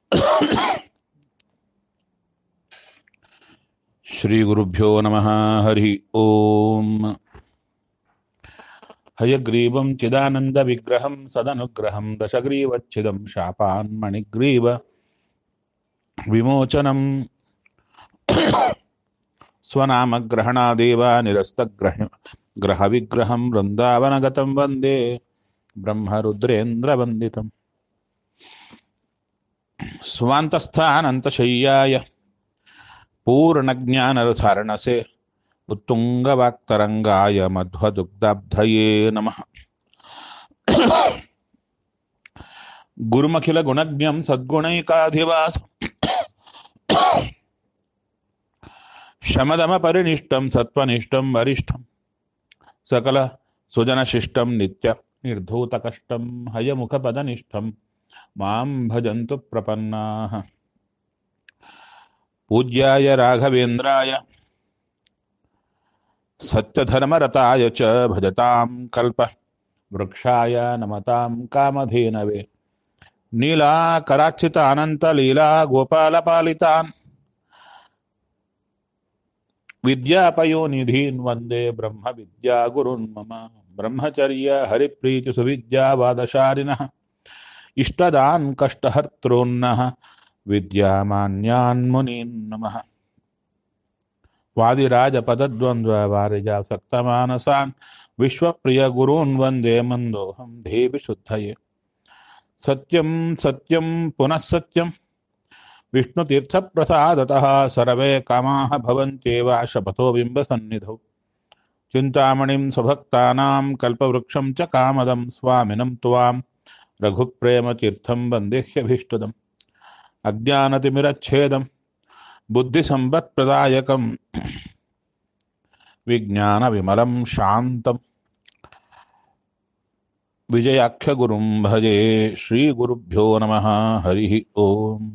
ಶ್ರೀಗುರುಭ್ಯೋ ನಮಃ ಹರಿ ಓಂ ಹಯಗ್ರೀವಂ ಚಿದಾನಂದವಿಗ್ರಹಂ ಸದನುಗ್ರಹಂ ದಶಗ್ರೀವಚ್ಛಿದಂ ಶಾಪಾನ್ಮಣಿಗ್ರೀವ ವಿಮೋಚನಂ ಸ್ವನಾಮಗ್ರಹಣಾದೇವ ನಿರಸ್ತಗ್ರಹ ಗ್ರಹವಿಗ್ರಹಂ ವೃಂದಾವನಗತಂ ವಂದೇ ಬ್ರಹ್ಮರುದ್ರೇಂದ್ರವಂದಿತಂ ಸ್ವಾಂತಸ್ಥಾನಂತಶಯ್ಯಾಯ ಪೂರ್ಣಜ್ಞಾನರಸಾರಣಸೆ ಉತ್ತುಂಗವಾಕ್ತರಂಗಾಯ ಮಧ್ವದುಗ್ಧಾಬ್ಧಯೇ ನಮಃ ಗುರುಮಖಿಲ ಗುಣಜ್ಞಂ ಸದ್ಗುಣೈಕಾಧಿವಾಸ ಶಮದಮ ಪರಿನಿಷ್ಠಂ ಸತ್ವನಿಷ್ಠಂ ವರಿಷ್ಠಂ ಸಕಲ ಸುಜನಶಿಷ್ಟಂ ನಿತ್ಯ ನಿರ್ಧೂತಕಷ್ಟಂ ಹಯಮುಖಪದನಿಷ್ಠಂ ಮಾಂ ಭಜಂತು ಪ್ರಪನ್ನಾಃ पूज्याय राघवेन्द्राय सत्यधर्मरताय च भजतां कल्प वृक्षाय नमतां कामधेनवे नीलाकरार्चितानन्तलीला गोपालपालितान् विद्यापयोनिधीन् वन्दे ब्रह्मविद्यागुरुन् मम ब्रह्मचर्य हरिप्रीतिसुविद्यावादशालिनः इष्टदान् कष्टहर्तॄन्नः विद्यामान्यान्मुनीन् नमः वादिराजपदद्वन्द्ववारिजासक्तमानसान् विश्वप्रियगुरून् वन्दे मन्दोऽहं देवि शुद्धये सत्यं सत्यं पुनः सत्यं विष्णुतीर्थप्रसादतः सर्वे कामाः भवन्त्येव शपथो बिम्बसन्निधौ चिन्तामणिं स्वभक्तानां कल्पवृक्षं च कामदं स्वामिनं त्वां रघुप्रेमतीर्थं वन्देह्यभीष्टदम् अज्ञानतिमिरच्छेदं बुद्धिसम्पत्प्रदायकं विज्ञानविमलं शान्तं विजयाख्यगुरुं भजे श्रीगुरुभ्यो नमः हरिः ओम्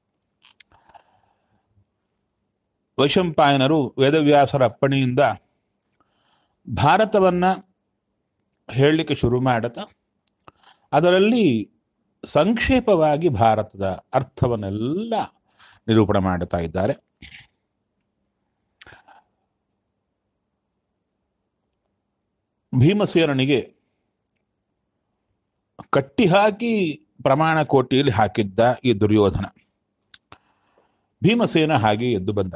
ವೈಶಂಪಾಯನರು ವೇದವ್ಯಾಸರ ಅಪ್ಪಣೆಯಿಂದ ಭಾರತವನ್ನು ಹೇಳಲಿಕ್ಕೆ ಶುರು ಮಾಡತ ಅದರಲ್ಲಿ ಸಂಕ್ಷೇಪವಾಗಿ ಭಾರತದ ಅರ್ಥವನ್ನೆಲ್ಲ ನಿರೂಪಣೆ ಮಾಡುತ್ತಾ ಇದ್ದಾರೆ ಭೀಮಸೇನನಿಗೆ ಕಟ್ಟಿ ಹಾಕಿ ಪ್ರಮಾಣ ಕೋಟಿಯಲ್ಲಿ ಹಾಕಿದ್ದ ಈ ದುರ್ಯೋಧನ ಭೀಮಸೇನ ಹಾಗೆ ಎದ್ದು ಬಂದ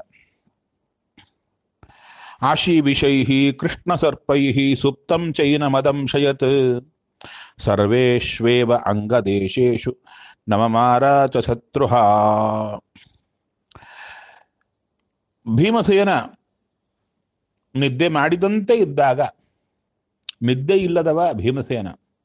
ಆಶೀವಿಷೈ ಕೃಷ್ಣ ಸರ್ಪೈ ಸುಪ್ತಂ ಚೈನ ಮದಂಶಯತ್ ಸರ್ವೇಷ್ವೇವ ಅಂಗದೇಶೇಶು ನಮಮಾರ ಚ ಶತ್ರುಹ ಭೀಮಸೇನ ನಿದ್ದೆ ಮಾಡಿದಂತೆ ಇದ್ದಾಗ ನಿದ್ದೆ ಇಲ್ಲದವ ಭೀಮಸೇನ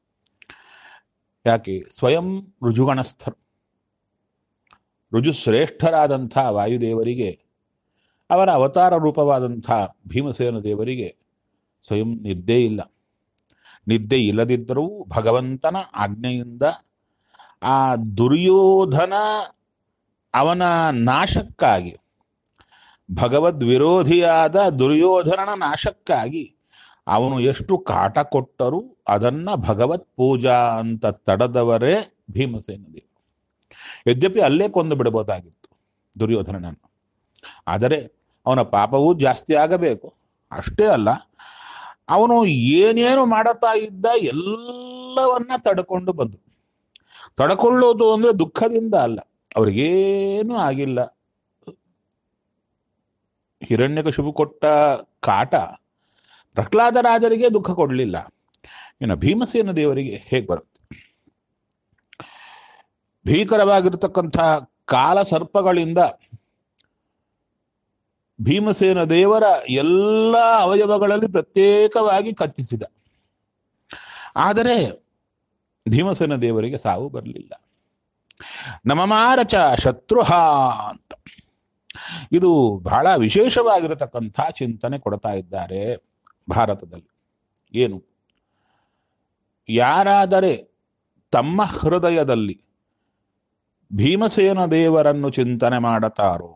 ಯಾಕೆ ಸ್ವಯಂ ರುಜುಗಣಸ್ಥರು ರುಜುಶ್ರೇಷ್ಠರಾದಂಥ ವಾಯುದೇವರಿಗೆ ಅವರ ಅವತಾರ ರೂಪವಾದಂಥ ಭೀಮಸೇನ ದೇವರಿಗೆ ಸ್ವಯಂ ನಿದ್ದೆ ಇಲ್ಲ ನಿದ್ದೆ ಇಲ್ಲದಿದ್ದರೂ ಭಗವಂತನ ಆಜ್ಞೆಯಿಂದ ಆ ದುರ್ಯೋಧನ ಅವನ ನಾಶಕ್ಕಾಗಿ ಭಗವದ್ ವಿರೋಧಿಯಾದ ದುರ್ಯೋಧನನ ನಾಶಕ್ಕಾಗಿ ಅವನು ಎಷ್ಟು ಕಾಟ ಕೊಟ್ಟರೂ ಅದನ್ನ ಭಗವತ್ ಪೂಜಾ ಅಂತ ತಡದವರೇ ಭೀಮಸೇನ ದೇವರು ಯದ್ಯಪಿ ಅಲ್ಲೇ ಕೊಂದು ಬಿಡಬಹುದಾಗಿತ್ತು ದುರ್ಯೋಧನನನ್ನು ಆದರೆ ಅವನ ಪಾಪವೂ ಜಾಸ್ತಿ ಆಗಬೇಕು ಅಷ್ಟೇ ಅಲ್ಲ ಅವನು ಏನೇನು ಮಾಡುತ್ತಾ ಇದ್ದ ಎಲ್ಲವನ್ನ ತಡ್ಕೊಂಡು ಬಂದು ತಡ್ಕೊಳ್ಳೋದು ಅಂದ್ರೆ ದುಃಖದಿಂದ ಅಲ್ಲ ಅವ್ರಿಗೇನು ಆಗಿಲ್ಲ ಹಿರಣ್ಯಕಶಿಪು ಕೊಟ್ಟ ಕಾಟ ಪ್ರಹ್ಲಾದ ರಾಜರಿಗೆ ದುಃಖ ಕೊಡಲಿಲ್ಲ ಇನ್ನು ಭೀಮಸೇನ ದೇವರಿಗೆ ಹೇಗೆ ಬರುತ್ತೆ ಭೀಕರವಾಗಿರ್ತಕ್ಕಂಥ ಕಾಲ ಸರ್ಪಗಳಿಂದ ಭೀಮಸೇನ ದೇವರ ಎಲ್ಲ ಅವಯವಗಳಲ್ಲಿ ಪ್ರತ್ಯೇಕವಾಗಿ ಕತ್ತಿಸಿದ ಆದರೆ ಭೀಮಸೇನ ದೇವರಿಗೆ ಸಾವು ಬರಲಿಲ್ಲ ನಮಮಾರಚ ಶತ್ರುಹ ಅಂತ ಇದು ಬಹಳ ವಿಶೇಷವಾಗಿರತಕ್ಕಂಥ ಚಿಂತನೆ ಕೊಡ್ತಾ ಇದ್ದಾರೆ ಭಾರತದಲ್ಲಿ ಏನು ಯಾರಾದರೆ ತಮ್ಮ ಹೃದಯದಲ್ಲಿ ಭೀಮಸೇನ ದೇವರನ್ನು ಚಿಂತನೆ ಮಾಡುತ್ತಾರೋ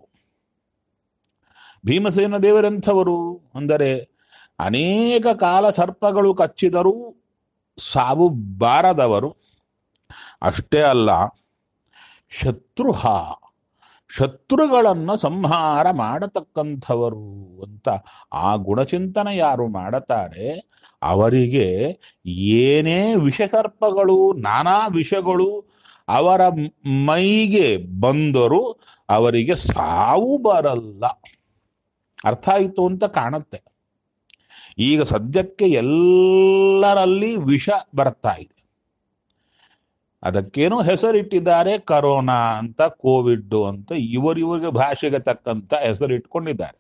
ಭೀಮಸೇನ ದೇವರೆಂಥವರು ಅಂದರೆ ಅನೇಕ ಕಾಲ ಸರ್ಪಗಳು ಕಚ್ಚಿದರೂ ಸಾವು ಬಾರದವರು ಅಷ್ಟೇ ಅಲ್ಲ ಶತ್ರುಹ ಶತ್ರುಗಳನ್ನು ಸಂಹಾರ ಮಾಡತಕ್ಕಂಥವರು ಅಂತ ಆ ಗುಣಚಿಂತನೆ ಯಾರು ಮಾಡುತ್ತಾರೆ ಅವರಿಗೆ ಏನೇ ವಿಷಸರ್ಪಗಳು ನಾನಾ ವಿಷಗಳು ಅವರ ಮೈಗೆ ಬಂದರೂ ಅವರಿಗೆ ಸಾವು ಬರಲ್ಲ ಅರ್ಥ ಆಯಿತು ಅಂತ ಕಾಣುತ್ತೆ ಈಗ ಸದ್ಯಕ್ಕೆ ಎಲ್ಲರಲ್ಲಿ ವಿಷ ಬರ್ತಾ ಇದೆ ಅದಕ್ಕೇನೋ ಹೆಸರಿಟ್ಟಿದ್ದಾರೆ ಕರೋನಾ ಅಂತ ಕೋವಿಡ್ ಅಂತ ಇವರಿವರಿಗೆ ಭಾಷೆಗೆ ತಕ್ಕಂತ ಹೆಸರಿಟ್ಕೊಂಡಿದ್ದಾರೆ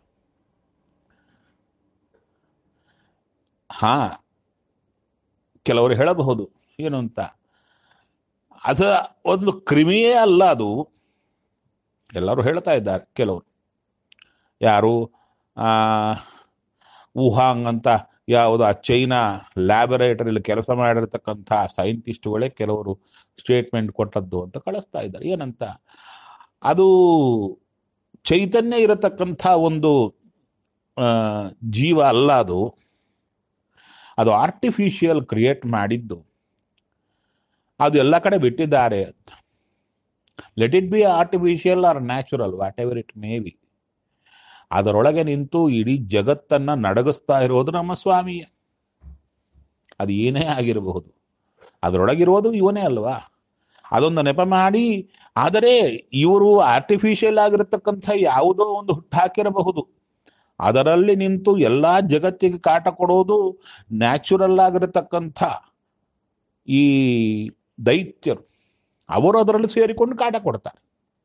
ಹಾ ಕೆಲವರು ಹೇಳಬಹುದು ಏನು ಅಂತ ಅದು ಒಂದು ಕ್ರಿಮಿಯೇ ಅಲ್ಲ ಅದು ಎಲ್ಲರೂ ಹೇಳ್ತಾ ಇದ್ದಾರೆ ಕೆಲವರು ಯಾರು ಆ ವುಹಾಂಗ್ ಅಂತ ಯಾವುದು ಆ ಚೈನಾ ಲ್ಯಾಬೊರೇಟರಿಲಿ ಕೆಲಸ ಮಾಡಿರ್ತಕ್ಕಂಥ ಸೈಂಟಿಸ್ಟ್ಗಳೇ ಕೆಲವರು ಸ್ಟೇಟ್ಮೆಂಟ್ ಕೊಟ್ಟದ್ದು ಅಂತ ಕಳಿಸ್ತಾ ಇದ್ದಾರೆ ಏನಂತ ಅದು ಚೈತನ್ಯ ಇರತಕ್ಕಂಥ ಒಂದು ಆ, ಜೀವ ಅಲ್ಲ ಅದು ಅದು ಆರ್ಟಿಫಿಷಿಯಲ್ ಕ್ರಿಯೇಟ್ ಮಾಡಿದ್ದು ಅದು ಎಲ್ಲ ಕಡೆ ಬಿಟ್ಟಿದ್ದಾರೆ ಅಂತ let it be artificial or natural whatever it may be ಅದರೊಳಗೆ ನಿಂತು ಇಡೀ ಜಗತ್ತನ್ನ ನಡಗಿಸ್ತಾ ಇರೋದು ನಮ್ಮ ಸ್ವಾಮಿಯೇ ಅದು ಏನೇ ಆಗಿರಬಹುದು ಅದರೊಳಗಿರೋದು ಇವನೇ ಅಲ್ವಾ ಅದೊಂದು ನೆಪ ಮಾಡಿ ಆದರೆ ಇವರು ಆರ್ಟಿಫಿಷಿಯಲ್ ಆಗಿರತಕ್ಕಂಥ ಯಾವುದೋ ಒಂದು ಹುಟ್ಟಾಕಿರಬಹುದು ಅದರಲ್ಲಿ ನಿಂತು ಎಲ್ಲಾ ಜಗತ್ತಿಗೆ ಕಾಟ ಕೊಡೋದು ನ್ಯಾಚುರಲ್ ಆಗಿರತಕ್ಕಂಥ ಈ ದೈತ್ಯರು ಅವರು ಅದರಲ್ಲಿ ಸೇರಿಕೊಂಡು ಕಾಟ ಕೊಡ್ತಾರೆ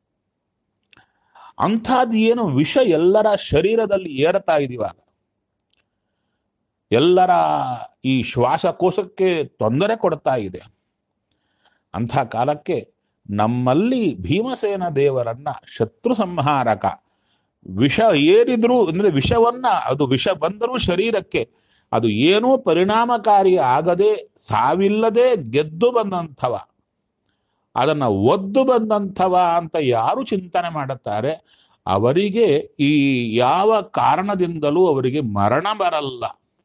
ಅಂಥದ್ದು ಏನು ವಿಷ ಎಲ್ಲರ ಶರೀರದಲ್ಲಿ ಏರ್ತಾ ಇದೀವಾಗ ಎಲ್ಲರ ಈ ಶ್ವಾಸಕೋಶಕ್ಕೆ ತೊಂದರೆ ಕೊಡ್ತಾ ಇದೆ ಅಂಥ ಕಾಲಕ್ಕೆ ನಮ್ಮಲ್ಲಿ ಭೀಮಸೇನ ದೇವರನ್ನ ಶತ್ರು ಸಂಹಾರಕ ವಿಷ ಏರಿದ್ರು ಅಂದ್ರೆ ವಿಷವನ್ನ ಅದು ವಿಷ ಬಂದರೂ ಶರೀರಕ್ಕೆ ಅದು ಏನೂ ಪರಿಣಾಮಕಾರಿ ಆಗದೆ ಸಾವಿಲ್ಲದೆ ಗೆದ್ದು ಬಂದಂಥವ ಅದನ್ನ ಒದ್ದು ಬಂದಂಥವ ಅಂತ ಯಾರು ಚಿಂತನೆ ಮಾಡುತ್ತಾರೆ ಅವರಿಗೆ ಈ ಯಾವ ಕಾರಣದಿಂದಲೂ ಅವರಿಗೆ ಮರಣ ಬರಲ್ಲ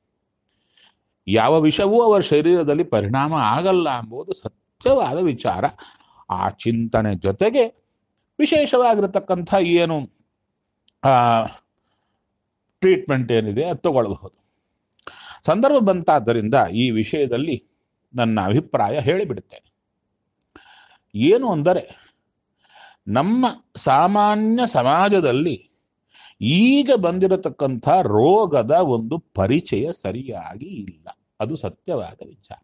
ಯಾವ ವಿಷವೂ ಅವರ ಶರೀರದಲ್ಲಿ ಪರಿಣಾಮ ಆಗಲ್ಲ ಎಂಬುದು ಸತ್ಯವಾದ ವಿಚಾರ ಆ ಚಿಂತನೆ ಜೊತೆಗೆ ವಿಶೇಷವಾಗಿರತಕ್ಕಂಥ ಏನು ಆ ಟ್ರೀಟ್ಮೆಂಟ್ ಏನಿದೆ ಅದು ತಗೊಳ್ಬಹುದು ಸಂದರ್ಭ ಬಂತಾದ್ದರಿಂದ ಈ ವಿಷಯದಲ್ಲಿ ನನ್ನ ಅಭಿಪ್ರಾಯ ಹೇಳಿಬಿಡುತ್ತೇನೆ ಏನು ಅಂದರೆ ನಮ್ಮ ಸಾಮಾನ್ಯ ಸಮಾಜದಲ್ಲಿ ಈಗ ಬಂದಿರತಕ್ಕಂಥ ರೋಗದ ಒಂದು ಪರಿಚಯ ಸರಿಯಾಗಿ ಇಲ್ಲ ಅದು ಸತ್ಯವಾದ ವಿಚಾರ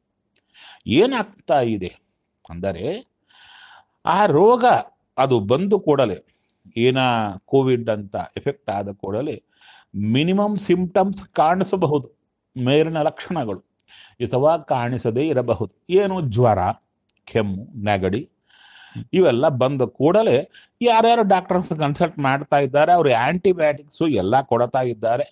ಏನಾಗ್ತಾ ಇದೆ ಅಂದರೆ ಆ ರೋಗ ಅದು ಬಂದು ಕೂಡಲೇ ಏನ ಕೋವಿಡ್ ಅಂತ ಎಫೆಕ್ಟ್ ಆದ ಕೂಡಲೇ ಮಿನಿಮಮ್ ಸಿಂಪ್ಟಮ್ಸ್ ಕಾಣಿಸಬಹುದು ಮೇಲಿನ ಲಕ್ಷಣಗಳು ಅಥವಾ ಕಾಣಿಸದೇ ಇರಬಹುದು ಏನು ಜ್ವರ ಕೆಮ್ಮು ನೆಗಡಿ ಇವೆಲ್ಲ ಬಂದ ಕೂಡಲೇ ಯಾರ್ಯಾರು ಡಾಕ್ಟರ್ಸ್ ಕನ್ಸಲ್ಟ್ ಮಾಡ್ತಾ ಇದ್ದಾರೆ ಅವರು ಆಂಟಿಬಯೋಟಿಕ್ಸು ಎಲ್ಲ ಕೊಡ್ತಾ ಇದ್ದಾರೆ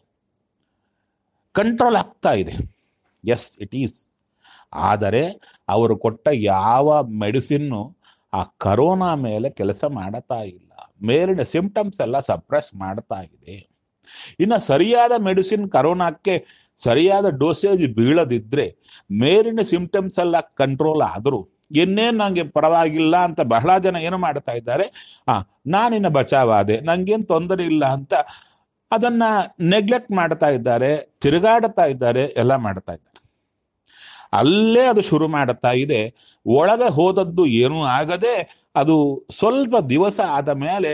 ಕಂಟ್ರೋಲ್ ಆಗ್ತಾ ಇದೆ ಎಸ್ ಇಟ್ ಈಸ್ ಆದರೆ ಅವರು ಕೊಟ್ಟ ಯಾವ ಮೆಡಿಸಿನ್ನು ಆ ಕರೋನಾ ಮೇಲೆ ಕೆಲಸ ಮಾಡತಾ ಇಲ್ಲ ಮೇಲಿನ ಸಿಂಪ್ಟಮ್ಸ್ ಎಲ್ಲ ಸಪ್ರೆಸ್ ಮಾಡ್ತಾ ಇದೆ ಇನ್ನು ಸರಿಯಾದ ಮೆಡಿಸಿನ್ ಕರೋನಾಕ್ಕೆ ಸರಿಯಾದ ಡೋಸೇಜ್ ಬೀಳದಿದ್ರೆ ಮೇಲಿನ ಸಿಂಪ್ಟಮ್ಸ್ ಎಲ್ಲ ಕಂಟ್ರೋಲ್ ಆದರೂ ಇನ್ನೇನು ನಂಗೆ ಪರವಾಗಿಲ್ಲ ಅಂತ ಬಹಳ ಜನ ಏನು ಮಾಡ್ತಾ ಇದ್ದಾರೆ ಆ ನಾನಿನ್ನ ಬಚಾವಾದೆ ನಂಗೇನು ತೊಂದರೆ ಇಲ್ಲ ಅಂತ ಅದನ್ನ ನೆಗ್ಲೆಕ್ಟ್ ಮಾಡ್ತಾ ಇದ್ದಾರೆ ತಿರುಗಾಡುತ್ತಾ ಇದ್ದಾರೆ ಎಲ್ಲ ಮಾಡ್ತಾ ಇದ್ದಾರೆ ಅಲ್ಲೇ ಅದು ಶುರು ಮಾಡುತ್ತಾ ಇದೆ ಒಳಗೆ ಹೋದದ್ದು ಏನೂ ಆಗದೆ ಅದು ಸ್ವಲ್ಪ ದಿವಸ ಆದ ಮೇಲೆ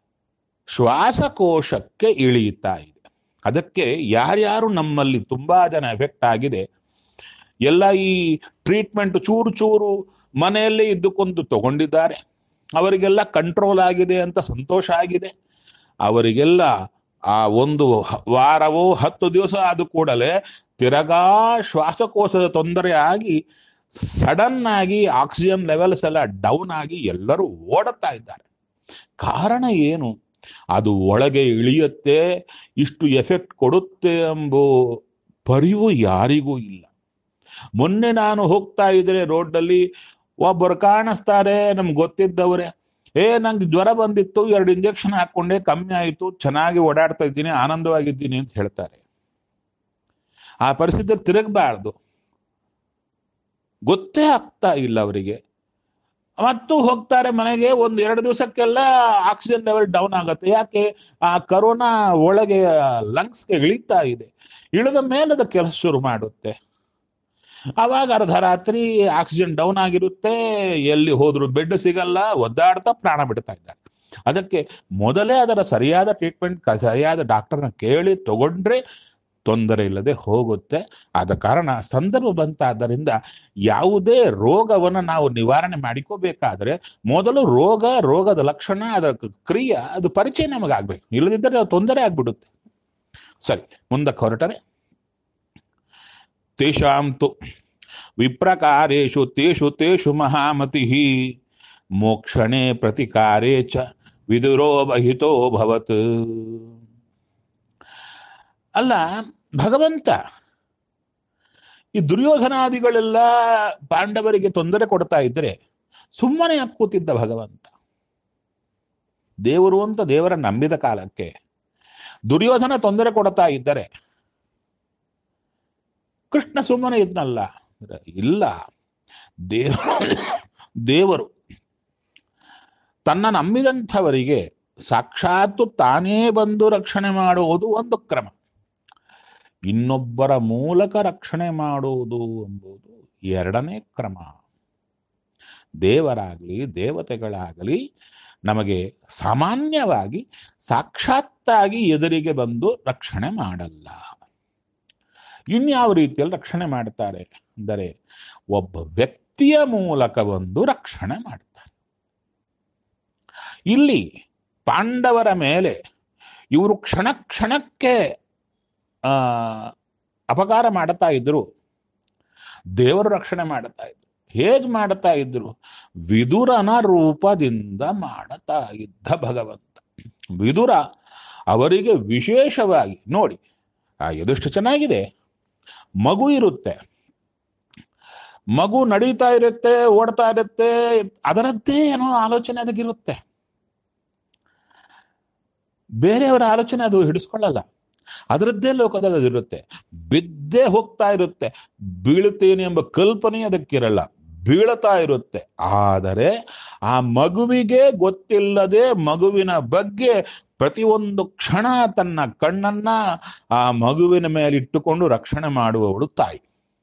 ಶ್ವಾಸಕೋಶಕ್ಕೆ ಇಳಿಯುತ್ತಾ ಇದೆ ಅದಕ್ಕೆ ಯಾರ್ಯಾರು ನಮ್ಮಲ್ಲಿ ತುಂಬಾ ಜನ ಎಫೆಕ್ಟ್ ಆಗಿದೆ ಎಲ್ಲ ಈ ಟ್ರೀಟ್ಮೆಂಟ್ ಚೂರು ಚೂರು ಮನೆಯಲ್ಲೇ ಇದ್ದುಕೊಂಡು ತಗೊಂಡಿದ್ದಾರೆ ಅವರಿಗೆಲ್ಲ ಕಂಟ್ರೋಲ್ ಆಗಿದೆ ಅಂತ ಸಂತೋಷ ಆಗಿದೆ ಅವರಿಗೆಲ್ಲ ಆ ಒಂದು ಹ- ವಾರವೋ ಹತ್ತು ದಿವಸ ಆದ ಕೂಡಲೇ ತಿರಗಾ ಶ್ವಾಸಕೋಶದ ತೊಂದರೆ ಆಗಿ ಸಡನ್ ಆಗಿ ಆಕ್ಸಿಜನ್ ಲೆವೆಲ್ಸ್ ಎಲ್ಲ ಡೌನ್ ಆಗಿ ಎಲ್ಲರೂ ಓಡುತ್ತಾ ಇದ್ದಾರೆ ಕಾರಣ ಏನು ಅದು ಒಳಗೆ ಇಳಿಯುತ್ತೆ ಇಷ್ಟು ಎಫೆಕ್ಟ್ ಕೊಡುತ್ತೆ ಎಂಬೋ ಪರಿವು ಯಾರಿಗೂ ಇಲ್ಲ ಮೊನ್ನೆ ನಾನು ಹೋಗ್ತಾ ಇದ್ರೆ ರೋಡ್ನಲ್ಲಿ ಒಬ್ಬರು ಕಾಣಿಸ್ತಾರೆ ನಮ್ಗೆ ಗೊತ್ತಿದ್ದವರೇ ಏ ನಂಗೆ ಜ್ವರ ಬಂದಿತ್ತು ಎರಡು ಇಂಜೆಕ್ಷನ್ ಹಾಕೊಂಡೆ ಕಮ್ಮಿ ಆಯಿತು ಚೆನ್ನಾಗಿ ಓಡಾಡ್ತಾ ಇದ್ದೀನಿ ಆನಂದವಾಗಿದ್ದೀನಿ ಅಂತ ಹೇಳ್ತಾರೆ ಆ ಪರಿಸ್ಥಿತಿಯಲ್ಲಿ ತಿರುಗಬಾರ್ದು ಗೊತ್ತೇ ಆಗ್ತಾ ಇಲ್ಲ ಅವರಿಗೆ ಮತ್ತು ಹೋಗ್ತಾರೆ ಮನೆಗೆ ಒಂದು ಎರಡು ದಿವಸಕ್ಕೆಲ್ಲ ಆಕ್ಸಿಜನ್ ಲೆವೆಲ್ ಡೌನ್ ಆಗುತ್ತೆ ಯಾಕೆ ಆ ಕರೋನಾ ಒಳಗೆ ಲಂಗ್ಸ್ಗೆ ಇಳಿತಾ ಇದೆ ಇಳಿದ ಮೇಲೆ ಅದು ಕೆಲಸ ಶುರು ಮಾಡುತ್ತೆ ಅವಾಗ ಅರ್ಧ ರಾತ್ರಿ ಆಕ್ಸಿಜನ್ ಡೌನ್ ಆಗಿರುತ್ತೆ ಎಲ್ಲಿ ಹೋದ್ರು ಬೆಡ್ ಸಿಗಲ್ಲ ಒದ್ದಾಡ್ತಾ ಪ್ರಾಣ ಬಿಡ್ತಾ ಇದ್ದಾರೆ ಅದಕ್ಕೆ ಮೊದಲೇ ಅದರ ಸರಿಯಾದ ಟ್ರೀಟ್ಮೆಂಟ್ ಸರಿಯಾದ ಡಾಕ್ಟರ್ನ ಕೇಳಿ ತಗೊಂಡ್ರೆ ತೊಂದರೆ ಇಲ್ಲದೆ ಹೋಗುತ್ತೆ ಆದ ಕಾರಣ ಸಂದರ್ಭ ಬಂತಾದ್ದರಿಂದ ಯಾವುದೇ ರೋಗವನ್ನು ನಾವು ನಿವಾರಣೆ ಮಾಡಿಕೋಬೇಕಾದ್ರೆ ಮೊದಲು ರೋಗ ರೋಗದ ಲಕ್ಷಣ ಅದರ ಕ್ರಿಯೆ ಅದು ಪರಿಚಯ ನಮಗಾಗಬೇಕು ಇಲ್ಲದಿದ್ದರೆ ಅದು ತೊಂದರೆ ಆಗ್ಬಿಡುತ್ತೆ ಸರಿ ಮುಂದಕ್ಕೆ ಹೊರಟರೆ ತೇಷಾಂ ತು ವಿಪ್ರಕಾರೇಷು ತೇಷು ತೇಷು ಮಹಾಮತಿ ಮೋಕ್ಷಣೆ ಪ್ರತಿಕಾರೇ ಚ ವಿದುರೋ ಬಹಿತೋ ಭವತ್ ಅಲ್ಲ ಭಗವಂತ ಈ ದುರ್ಯೋಧನಾದಿಗಳೆಲ್ಲ ಪಾಂಡವರಿಗೆ ತೊಂದರೆ ಕೊಡ್ತಾ ಇದ್ರೆ ಸುಮ್ಮನೆ ಯಾಕೆ ಕೂತಿದ್ದ ಭಗವಂತ ದೇವರು ಅಂತ ದೇವರ ನಂಬಿದ ಕಾಲಕ್ಕೆ ದುರ್ಯೋಧನ ತೊಂದರೆ ಕೊಡ್ತಾ ಇದ್ದರೆ ಕೃಷ್ಣ ಸುಮ್ಮನೆ ಇದ್ನಲ್ಲ ಅಂದ್ರೆ ಇಲ್ಲ ದೇವ ದೇವರು ತನ್ನ ನಂಬಿದಂಥವರಿಗೆ ಸಾಕ್ಷಾತ್ತು ತಾನೇ ಬಂದು ರಕ್ಷಣೆ ಮಾಡುವುದು ಒಂದು ಕ್ರಮ ಇನ್ನೊಬ್ಬರ ಮೂಲಕ ರಕ್ಷಣೆ ಮಾಡುವುದು ಎಂಬುದು ಎರಡನೇ ಕ್ರಮ ದೇವರಾಗಲಿ ದೇವತೆಗಳಾಗಲಿ ನಮಗೆ ಸಾಮಾನ್ಯವಾಗಿ ಸಾಕ್ಷಾತ್ತಾಗಿ ಎದುರಿಗೆ ಬಂದು ರಕ್ಷಣೆ ಮಾಡಲ್ಲ ಇನ್ಯಾವ ರೀತಿಯಲ್ಲಿ ರಕ್ಷಣೆ ಮಾಡ್ತಾರೆ ಅಂದರೆ ಒಬ್ಬ ವ್ಯಕ್ತಿಯ ಮೂಲಕ ಬಂದು ರಕ್ಷಣೆ ಮಾಡ್ತಾರೆ ಇಲ್ಲಿ ಪಾಂಡವರ ಮೇಲೆ ಇವರು ಕ್ಷಣ ಕ್ಷಣಕ್ಕೆ ಆ ಅಪಕಾರ ಮಾಡುತ್ತಾ ಇದ್ರು ದೇವರು ರಕ್ಷಣೆ ಮಾಡುತ್ತಾ ಇದ್ರು ಹೇಗೆ ಮಾಡುತ್ತಾ ಇದ್ರು ವಿದುರನ ರೂಪದಿಂದ ಮಾಡುತ್ತಾ ಇದ್ದ ಭಗವಂತ ವಿದುರ ಅವರಿಗೆ ವಿಶೇಷವಾಗಿ ನೋಡಿ ಆ ಎದೆಷ್ಟು ಚೆನ್ನಾಗಿದೆ ಮಗು ಇರುತ್ತೆ ಮಗು ನಡೀತಾ ಇರುತ್ತೆ ಓಡ್ತಾ ಇರುತ್ತೆ ಅದರದ್ದೇ ಏನೋ ಆಲೋಚನೆ ಅದಕ್ಕಿರುತ್ತೆ ಬೇರೆಯವರ ಆಲೋಚನೆ ಅದು ಹಿಡಿಸ್ಕೊಳ್ಳಲ್ಲ ಅದರದ್ದೇ ಲೋಕದಲ್ಲಿ ಅದಿರುತ್ತೆ ಬಿದ್ದೇ ಹೋಗ್ತಾ ಇರುತ್ತೆ ಬೀಳುತ್ತೇನೆ ಎಂಬ ಕಲ್ಪನೆ ಅದಕ್ಕಿರಲ್ಲ ಬೀಳ್ತಾ ಇರುತ್ತೆ ಆದರೆ ಆ ಮಗುವಿಗೆ ಗೊತ್ತಿಲ್ಲದೆ ಮಗುವಿನ ಬಗ್ಗೆ ಪ್ರತಿಯೊಂದು ಕ್ಷಣ ತನ್ನ ಕಣ್ಣನ್ನ ಆ ಮಗುವಿನ ಮೇಲೆ ಇಟ್ಟುಕೊಂಡು ರಕ್ಷಣೆ ಮಾಡುವವಳು ತಾಯಿ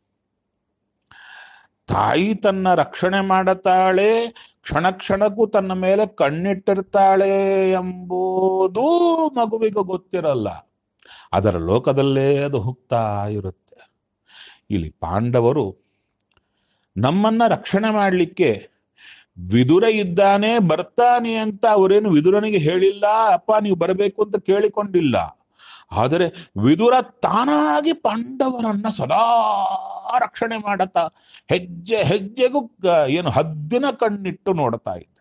ತಾಯಿ ತನ್ನ ರಕ್ಷಣೆ ಮಾಡುತ್ತಾಳೆ ಕ್ಷಣ ಕ್ಷಣಕ್ಕೂ ತನ್ನ ಮೇಲೆ ಕಣ್ಣಿಟ್ಟಿರ್ತಾಳೆ ಎಂಬುದು ಮಗುವಿಗೆ ಗೊತ್ತಿರಲ್ಲ ಅದರ ಲೋಕದಲ್ಲೇ ಅದು ಹೋಗ್ತಾ ಇರುತ್ತೆ ಇಲ್ಲಿ ಪಾಂಡವರು ನಮ್ಮನ್ನ ರಕ್ಷಣೆ ಮಾಡಲಿಕ್ಕೆ ವಿದುರ ಇದ್ದಾನೆ ಬರ್ತಾನೆ ಅಂತ ಅವರೇನು ವಿದುರನಿಗೆ ಹೇಳಿಲ್ಲ ಅಪ್ಪ ನೀವು ಬರಬೇಕು ಅಂತ ಕೇಳಿಕೊಂಡಿಲ್ಲ ಆದರೆ ವಿದುರ ತಾನಾಗಿ ಪಾಂಡವರನ್ನ ಸದಾ ರಕ್ಷಣೆ ಮಾಡತಾ ಹೆಜ್ಜೆ ಹೆಜ್ಜೆಗೂ ಗ- ಏನು ಹದ್ದಿನ ಕಣ್ಣಿಟ್ಟು ನೋಡ್ತಾ ಇದ್ದ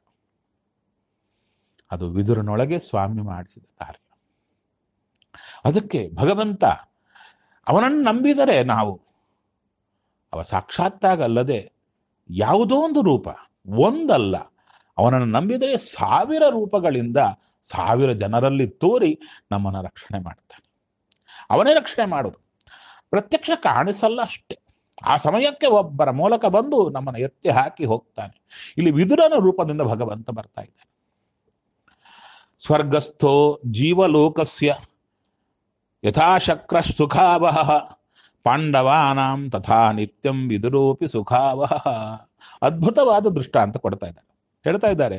ಅದು ವಿದುರನೊಳಗೆ ಸ್ವಾಮಿ ಮಾಡಿಸಿದ ಕಾರ್ಯ ಅದಕ್ಕೆ ಭಗವಂತ ಅವನನ್ನು ನಂಬಿದರೆ ನಾವು ಅವ ಸಾಕ್ಷಾತ್ತಾಗಲ್ಲದೆ ಯಾವುದೋ ಒಂದು ರೂಪ ಒಂದಲ್ಲ ಅವನನ್ನು ನಂಬಿದರೆ ಸಾವಿರ ರೂಪಗಳಿಂದ ಸಾವಿರ ಜನರಲ್ಲಿ ತೋರಿ ನಮ್ಮನ್ನು ರಕ್ಷಣೆ ಮಾಡ್ತಾನೆ ಅವನೇ ರಕ್ಷಣೆ ಮಾಡೋದು ಪ್ರತ್ಯಕ್ಷ ಕಾಣಿಸಲ್ಲ ಅಷ್ಟೇ ಆ ಸಮಯಕ್ಕೆ ಒಬ್ಬರ ಮೂಲಕ ಬಂದು ನಮ್ಮನ್ನು ಎತ್ತಿ ಹಾಕಿ ಹೋಗ್ತಾನೆ ಇಲ್ಲಿ ವಿದುರನ ರೂಪದಿಂದ ಭಗವಂತ ಬರ್ತಾ ಇದ್ದಾನೆ ಸ್ವರ್ಗಸ್ಥೋ ಜೀವಲೋಕಸ್ಯ ಯಥಾಶಕ್ರ ಸುಖಾವಹ ಪಾಂಡವಾನಾಂ ತಥಾ ನಿತ್ಯಂ ವಿದುರೋಪಿ ಸುಖಾವಹ ಅದ್ಭುತವಾದ ದೃಷ್ಟಾಂತ ಕೊಡ್ತಾ ಇದ್ದಾರೆ ಹೇಳ್ತಾ ಇದ್ದಾರೆ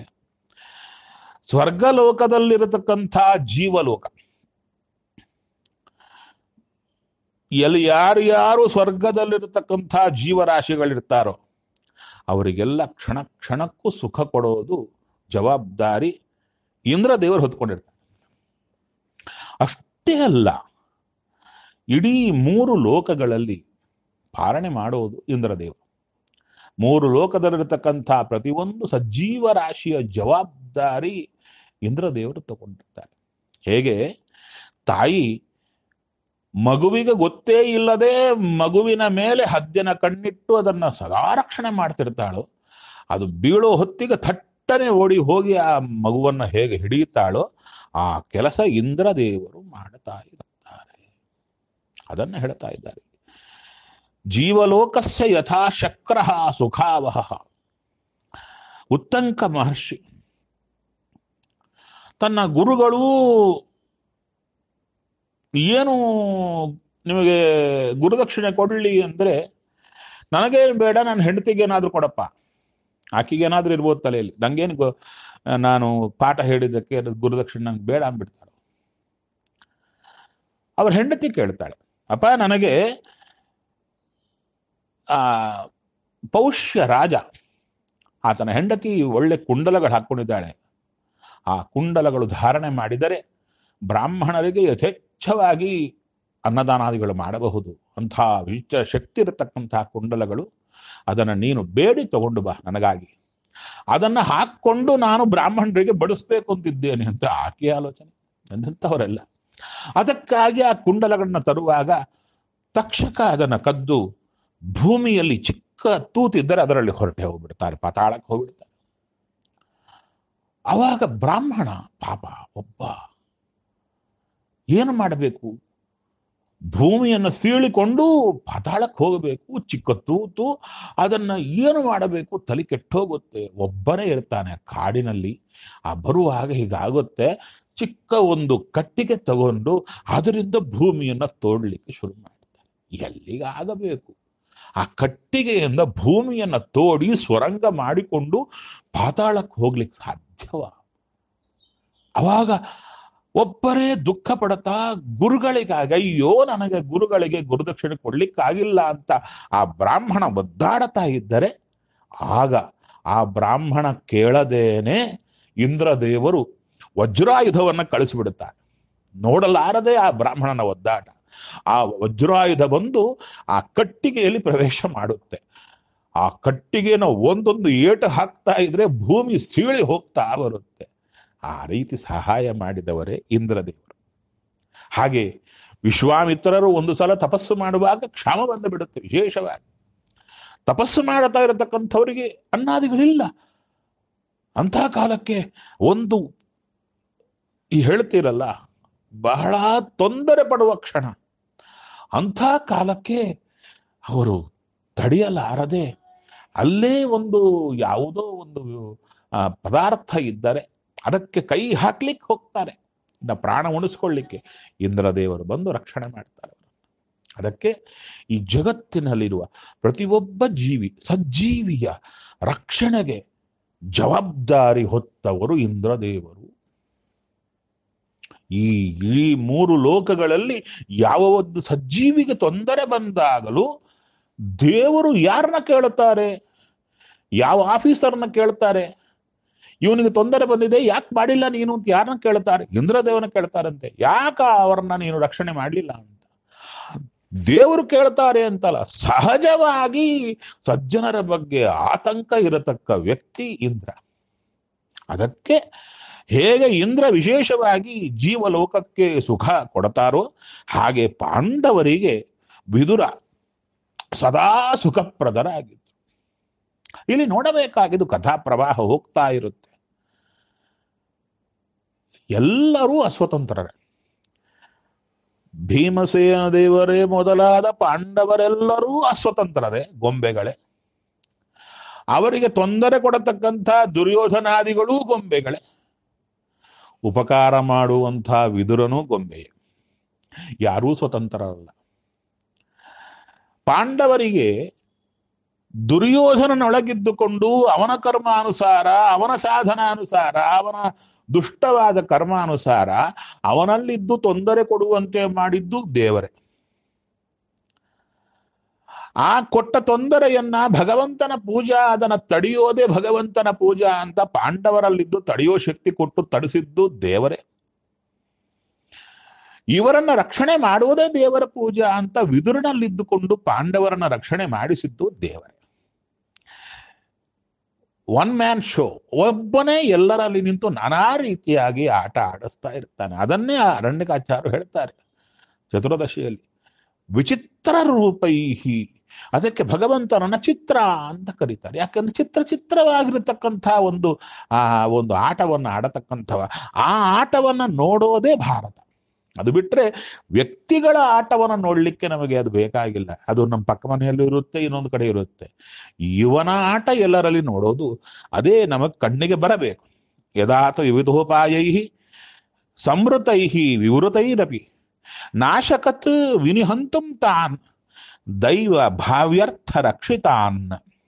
ಸ್ವರ್ಗಲೋಕದಲ್ಲಿರತಕ್ಕಂಥ ಜೀವಲೋಕ ಎಲ್ಲಿ ಯಾರು ಯಾರು ಸ್ವರ್ಗದಲ್ಲಿರತಕ್ಕಂಥ ಜೀವರಾಶಿಗಳಿರ್ತಾರೋ ಅವರಿಗೆಲ್ಲ ಕ್ಷಣ ಕ್ಷಣಕ್ಕೂ ಸುಖ ಕೊಡೋದು ಜವಾಬ್ದಾರಿ ಇಂದ್ರ ದೇವರು ಹೊತ್ಕೊಂಡಿರ್ತಾರೆ ಅಷ್ಟೇ ಅಲ್ಲ ಇಡೀ ಮೂರು ಲೋಕಗಳಲ್ಲಿ ಪಾಲನೆ ಮಾಡೋದು ಇಂದ್ರದೇವರು ಮೂರು ಲೋಕದಲ್ಲಿರತಕ್ಕಂಥ ಪ್ರತಿಯೊಂದು ಸಜ್ಜೀವ ರಾಶಿಯ ಜವಾಬ್ದಾರಿ ಇಂದ್ರದೇವರು ತಗೊಂಡಿರ್ತಾರೆ ಹೇಗೆ ತಾಯಿ ಮಗುವಿಗೆ ಗೊತ್ತೇ ಇಲ್ಲದೆ ಮಗುವಿನ ಮೇಲೆ ಹದ್ದಿನ ಕಣ್ಣಿಟ್ಟು ಅದನ್ನ ಸದಾ ರಕ್ಷಣೆ ಮಾಡ್ತಿರ್ತಾಳೋ ಅದು ಬೀಳೋ ಹೊತ್ತಿಗೆ ಥಟ್ಟನೆ ಓಡಿ ಹೋಗಿ ಆ ಮಗುವನ್ನ ಹೇಗೆ ಹಿಡಿಯುತ್ತಾಳೋ ಆ ಕೆಲಸ ಇಂದ್ರದೇವರು ಮಾಡ್ತಾ ಇರುತ್ತಾರೆ ಅದನ್ನ ಹೇಳ್ತಾ ಇದ್ದಾರೆ ಜೀವಲೋಕಸ್ಯ ಯಥಾ ಶಕ್ರ ಸುಖಾವಹ ಉತ್ತಂಕ ಮಹರ್ಷಿ ತನ್ನ ಗುರುಗಳು ಏನು ನಿಮಗೆ ಗುರುದಕ್ಷಿಣೆ ಕೊಡಲಿ ಅಂದರೆ ನನಗೇನು ಬೇಡ ನನ್ನ ಹೆಂಡತಿಗೆ ಏನಾದರೂ ಕೊಡಪ್ಪ ಆಕಿಗೆ ಏನಾದರೂ ಇರ್ಬೋದು ತಲೆಯಲ್ಲಿ ನಂಗೇನು ಗೊ ನಾನು ಪಾಠ ಹೇಳಿದ್ದಕ್ಕೆ ಅದು ಗುರುದಕ್ಷಿಣೆ ನಂಗೆ ಬೇಡ ಅಂದ್ಬಿಡ್ತಾರೆ ಅವ್ರ ಹೆಂಡತಿ ಕೇಳ್ತಾಳೆ ಅಪ್ಪ ನನಗೆ ಆ ಪೌಷ್ಯ ರಾಜ ಆತನ ಹೆಂಡತಿ ಒಳ್ಳೆ ಕುಂಡಲಗಳು ಹಾಕ್ಕೊಂಡಿದ್ದಾಳೆ ಆ ಕುಂಡಲಗಳು ಧಾರಣೆ ಮಾಡಿದರೆ ಬ್ರಾಹ್ಮಣರಿಗೆ ಯಥೇಚ್ಛವಾಗಿ ಅನ್ನದಾನಾದಿಗಳು ಮಾಡಬಹುದು ಅಂಥ ವಿಚಿತ್ರ ಶಕ್ತಿ ಇರತಕ್ಕಂತಹ ಕುಂಡಲಗಳು ಅದನ್ನು ನೀನು ಬೇಡಿ ತಗೊಂಡು ಬಾ ನನಗಾಗಿ ಅದನ್ನು ಹಾಕ್ಕೊಂಡು ನಾನು ಬ್ರಾಹ್ಮಣರಿಗೆ ಬಡಿಸ್ಬೇಕು ಅಂತಿದ್ದೇನೆ ಅಂತ ಆಕೆ ಆಲೋಚನೆ ಎಂಥವರೆಲ್ಲ ಅದಕ್ಕಾಗಿ ಆ ಕುಂಡಲಗಳನ್ನ ತರುವಾಗ ತಕ್ಷಕ ಅದನ್ನು ಕದ್ದು ಭೂಮಿಯಲ್ಲಿ ಚಿಕ್ಕ ತೂತಿದ್ದರೆ ಅದರಲ್ಲಿ ಹೊರಟೆ ಹೋಗ್ಬಿಡ್ತಾರೆ ಪಾತಾಳಕ್ಕೆ ಹೋಗ್ಬಿಡ್ತಾರೆ ಅವಾಗ ಬ್ರಾಹ್ಮಣ ಪಾಪ ಒಬ್ಬ ಏನು ಮಾಡಬೇಕು ಭೂಮಿಯನ್ನು ಸೀಳಿಕೊಂಡು ಪಾತಾಳಕ್ಕೆ ಹೋಗಬೇಕು ಚಿಕ್ಕ ತೂತು ಅದನ್ನ ಏನು ಮಾಡಬೇಕು ತಲೆ ಕೆಟ್ಟೋಗುತ್ತೆ ಒಬ್ಬನೇ ಇರ್ತಾನೆ ಕಾಡಿನಲ್ಲಿ ಆ ಬರುವಾಗ ಹೀಗಾಗುತ್ತೆ ಚಿಕ್ಕ ಒಂದು ಕಟ್ಟಿಗೆ ತಗೊಂಡು ಅದರಿಂದ ಭೂಮಿಯನ್ನ ತೋಡ್ಲಿಕ್ಕೆ ಶುರು ಮಾಡ್ತಾರೆ ಎಲ್ಲಿಗಾಗಬೇಕು ಆ ಕಟ್ಟಿಗೆಯಿಂದ ಭೂಮಿಯನ್ನ ತೋಡಿ ಸ್ವರಂಗ ಮಾಡಿಕೊಂಡು ಪಾತಾಳಕ್ಕೆ ಹೋಗ್ಲಿಕ್ಕೆ ಸಾಧ್ಯವ ಅವಾಗ ಒಬ್ಬರೇ ದುಃಖ ಪಡ್ತಾ ಗುರುಗಳಿಗಾಗಿ ಅಯ್ಯೋ ನನಗೆ ಗುರುಗಳಿಗೆ ಗುರುದಕ್ಷಿಣೆ ಕೊಡ್ಲಿಕ್ಕಾಗಿಲ್ಲ ಅಂತ ಆ ಬ್ರಾಹ್ಮಣ ಒದ್ದಾಡತಾ ಇದ್ದರೆ ಆಗ ಆ ಬ್ರಾಹ್ಮಣ ಕೇಳದೇನೆ ಇಂದ್ರದೇವರು ವಜ್ರಾಯುಧವನ್ನ ಕಳಿಸಿಬಿಡುತ್ತಾರೆ ನೋಡಲಾರದೆ ಆ ಬ್ರಾಹ್ಮಣನ ಒದ್ದಾಟ ಆ ವಜ್ರಾಯುಧ ಬಂದು ಆ ಕಟ್ಟಿಗೆಯಲ್ಲಿ ಪ್ರವೇಶ ಮಾಡುತ್ತೆ ಆ ಕಟ್ಟಿಗೆನ ಒಂದೊಂದು ಏಟು ಹಾಕ್ತಾ ಇದ್ರೆ ಭೂಮಿ ಸೀಳಿ ಹೋಗ್ತಾ ಬರುತ್ತೆ ಆ ರೀತಿ ಸಹಾಯ ಮಾಡಿದವರೇ ಇಂದ್ರದೇವರು ಹಾಗೆ ವಿಶ್ವಾಮಿತ್ರರು ಒಂದು ಸಲ ತಪಸ್ಸು ಮಾಡುವಾಗ ಕ್ಷಾಮ ಬಂದು ಬಿಡುತ್ತೆ ವಿಶೇಷವಾಗಿ ತಪಸ್ಸು ಮಾಡುತ್ತಾ ಇರತಕ್ಕಂಥವರಿಗೆ ಅನ್ನಾದಿಗಳಿಲ್ಲ ಅಂಥ ಕಾಲಕ್ಕೆ ಒಂದು ಈ ಹೇಳ್ತೀರಲ್ಲ ಬಹಳ ತೊಂದರೆ ಪಡುವ ಕ್ಷಣ ಅಂಥ ಕಾಲಕ್ಕೆ ಅವರು ತಡೆಯಲಾರದೆ ಅಲ್ಲೇ ಒಂದು ಯಾವುದೋ ಒಂದು ಆ, ಪದಾರ್ಥ ಇದ್ದರೆ ಅದಕ್ಕೆ ಕೈ ಹಾಕ್ಲಿಕ್ಕೆ ಹೋಗ್ತಾರೆ ಇನ್ನು ಪ್ರಾಣ ಉಣಿಸ್ಕೊಳ್ಳಿಕ್ಕೆ ಇಂದ್ರದೇವರು ಬಂದು ರಕ್ಷಣೆ ಮಾಡ್ತಾರೆ ಅದಕ್ಕೆ ಈ ಜಗತ್ತಿನಲ್ಲಿರುವ ಪ್ರತಿಯೊಬ್ಬ ಜೀವಿ ಸಜ್ಜೀವಿಯ ರಕ್ಷಣೆಗೆ ಜವಾಬ್ದಾರಿ ಹೊತ್ತವರು ಇಂದ್ರದೇವರು ಈ ಈ ಮೂರು ಲೋಕಗಳಲ್ಲಿ ಯಾವ ಒಂದು ಸಜ್ಜೀವಿಗೆ ತೊಂದರೆ ಬಂದಾಗಲೂ ದೇವರು ಯಾರನ್ನ ಕೇಳುತ್ತಾರೆ ಯಾವ ಆಫೀಸರ್ನ ಕೇಳ್ತಾರೆ ಇವನಿಗೆ ತೊಂದರೆ ಬಂದಿದೆ ಯಾಕೆ ಮಾಡಿಲ್ಲ ನೀನು ಅಂತ ಯಾರನ್ನ ಕೇಳ್ತಾರೆ ಇಂದ್ರದೇವನ ಕೇಳ್ತಾರಂತೆ ಯಾಕ ಅವರನ್ನ ನೀನು ರಕ್ಷಣೆ ಮಾಡಲಿಲ್ಲ ಅಂತ ದೇವರು ಕೇಳ್ತಾರೆ ಅಂತಲ್ಲ ಸಹಜವಾಗಿ ಸಜ್ಜನರ ಬಗ್ಗೆ ಆತಂಕ ಇರತಕ್ಕ ವ್ಯಕ್ತಿ ಇಂದ್ರ ಅದಕ್ಕೆ ಹೇಗೆ ಇಂದ್ರ ವಿಶೇಷವಾಗಿ ಜೀವಲೋಕಕ್ಕೆ ಸುಖ ಕೊಡ್ತಾರೋ ಹಾಗೆ ಪಾಂಡವರಿಗೆ ವಿದುರ ಸದಾ ಸುಖಪ್ರದರಾಗಿತ್ತು ಇಲ್ಲಿ ನೋಡಬೇಕಾಗಿದ್ದು ಕಥಾ ಪ್ರವಾಹ ಹೋಗ್ತಾ ಇರುತ್ತೆ ಎಲ್ಲರೂ ಅಸ್ವತಂತ್ರರೇ ಭೀಮಸೇನ ದೇವರೇ ಮೊದಲಾದ ಪಾಂಡವರೆಲ್ಲರೂ ಅಸ್ವತಂತ್ರರೇ ಗೊಂಬೆಗಳೇ ಅವರಿಗೆ ತೊಂದರೆ ಕೊಡತಕ್ಕಂಥ ದುರ್ಯೋಧನಾದಿಗಳೂ ಗೊಂಬೆಗಳೇ ಉಪಕಾರ ಮಾಡುವಂಥ ವಿದುರನೂ ಗೊಂಬೆಯೇ ಯಾರೂ ಸ್ವತಂತ್ರರಲ್ಲ ಪಾಂಡವರಿಗೆ ದುರ್ಯೋಧನನೊಳಗಿದ್ದುಕೊಂಡು ಅವನ ಕರ್ಮಾನುಸಾರ ಅವನ ಸಾಧನಾನುಸಾರ ಅವನ ದುಷ್ಟವಾದ ಕರ್ಮಾನುಸಾರ ಅವನಲ್ಲಿದ್ದು ತೊಂದರೆ ಕೊಡುವಂತೆ ಮಾಡಿದ್ದು ದೇವರೇ ಆ ಕೊಟ್ಟ ತೊಂದರೆಯನ್ನ ಭಗವಂತನ ಪೂಜಾ ಅದನ್ನ ತಡೆಯೋದೇ ಭಗವಂತನ ಪೂಜಾ ಅಂತ ಪಾಂಡವರಲ್ಲಿದ್ದು ತಡೆಯೋ ಶಕ್ತಿ ಕೊಟ್ಟು ತಡಿಸಿದ್ದು ದೇವರೇ ಇವರನ್ನ ರಕ್ಷಣೆ ಮಾಡುವುದೇ ದೇವರ ಪೂಜಾ ಅಂತ ವಿದುರನಲ್ಲಿದ್ದುಕೊಂಡು ಪಾಂಡವರನ್ನ ರಕ್ಷಣೆ ಮಾಡಿಸಿದ್ದು ದೇವರೇ ಒನ್ ಮ್ಯಾನ್ ಶೋ ಒಬ್ಬನೇ ಎಲ್ಲರಲ್ಲಿ ನಿಂತು ನಾನಾ ರೀತಿಯಾಗಿ ಆಟ ಆಡಿಸ್ತಾ ಇರ್ತಾನೆ ಅದನ್ನೇ ಆ ಅರಣ್ಯಕಾಚಾರ್ಯರು ಹೇಳ್ತಾರೆ ಚತುರ್ದಶಿಯಲ್ಲಿ ವಿಚಿತ್ರ ರೂಪೈಹಿ ಅದಕ್ಕೆ ಭಗವಂತನನ್ನ ಚಿತ್ರ ಅಂತ ಕರೀತಾರೆ ಯಾಕಂದ್ರೆ ಚಿತ್ರ ಚಿತ್ರವಾಗಿರತಕ್ಕಂಥ ಒಂದು ಆ ಒಂದು ಆಟವನ್ನು ಆಡತಕ್ಕಂಥವ ಆ ಆಟವನ್ನ ನೋಡೋದೇ ಭಾರತ ಅದು ಬಿಟ್ಟರೆ ವ್ಯಕ್ತಿಗಳ ಆಟವನ್ನು ನೋಡಲಿಕ್ಕೆ ನಮಗೆ ಅದು ಬೇಕಾಗಿಲ್ಲ ಅದು ನಮ್ಮ ಪಕ್ಕ ಮನೆಯಲ್ಲೂ ಇರುತ್ತೆ ಇನ್ನೊಂದು ಕಡೆ ಇರುತ್ತೆ ಇವನ ಆಟ ಎಲ್ಲರಲ್ಲಿ ನೋಡೋದು ಅದೇ ನಮಗೆ ಕಣ್ಣಿಗೆ ಬರಬೇಕು ಯದಾತ ವಿವಿಧೋಪಾಯೈ ಸಂವೃತೈ ವಿವೃತೈರಪಿ ನಾಶಕತ್ ವಿನಿಹಂತುಂ ತಾನ್ ದೈವ ಭಾವ್ಯರ್ಥ ರಕ್ಷಿತಾನ್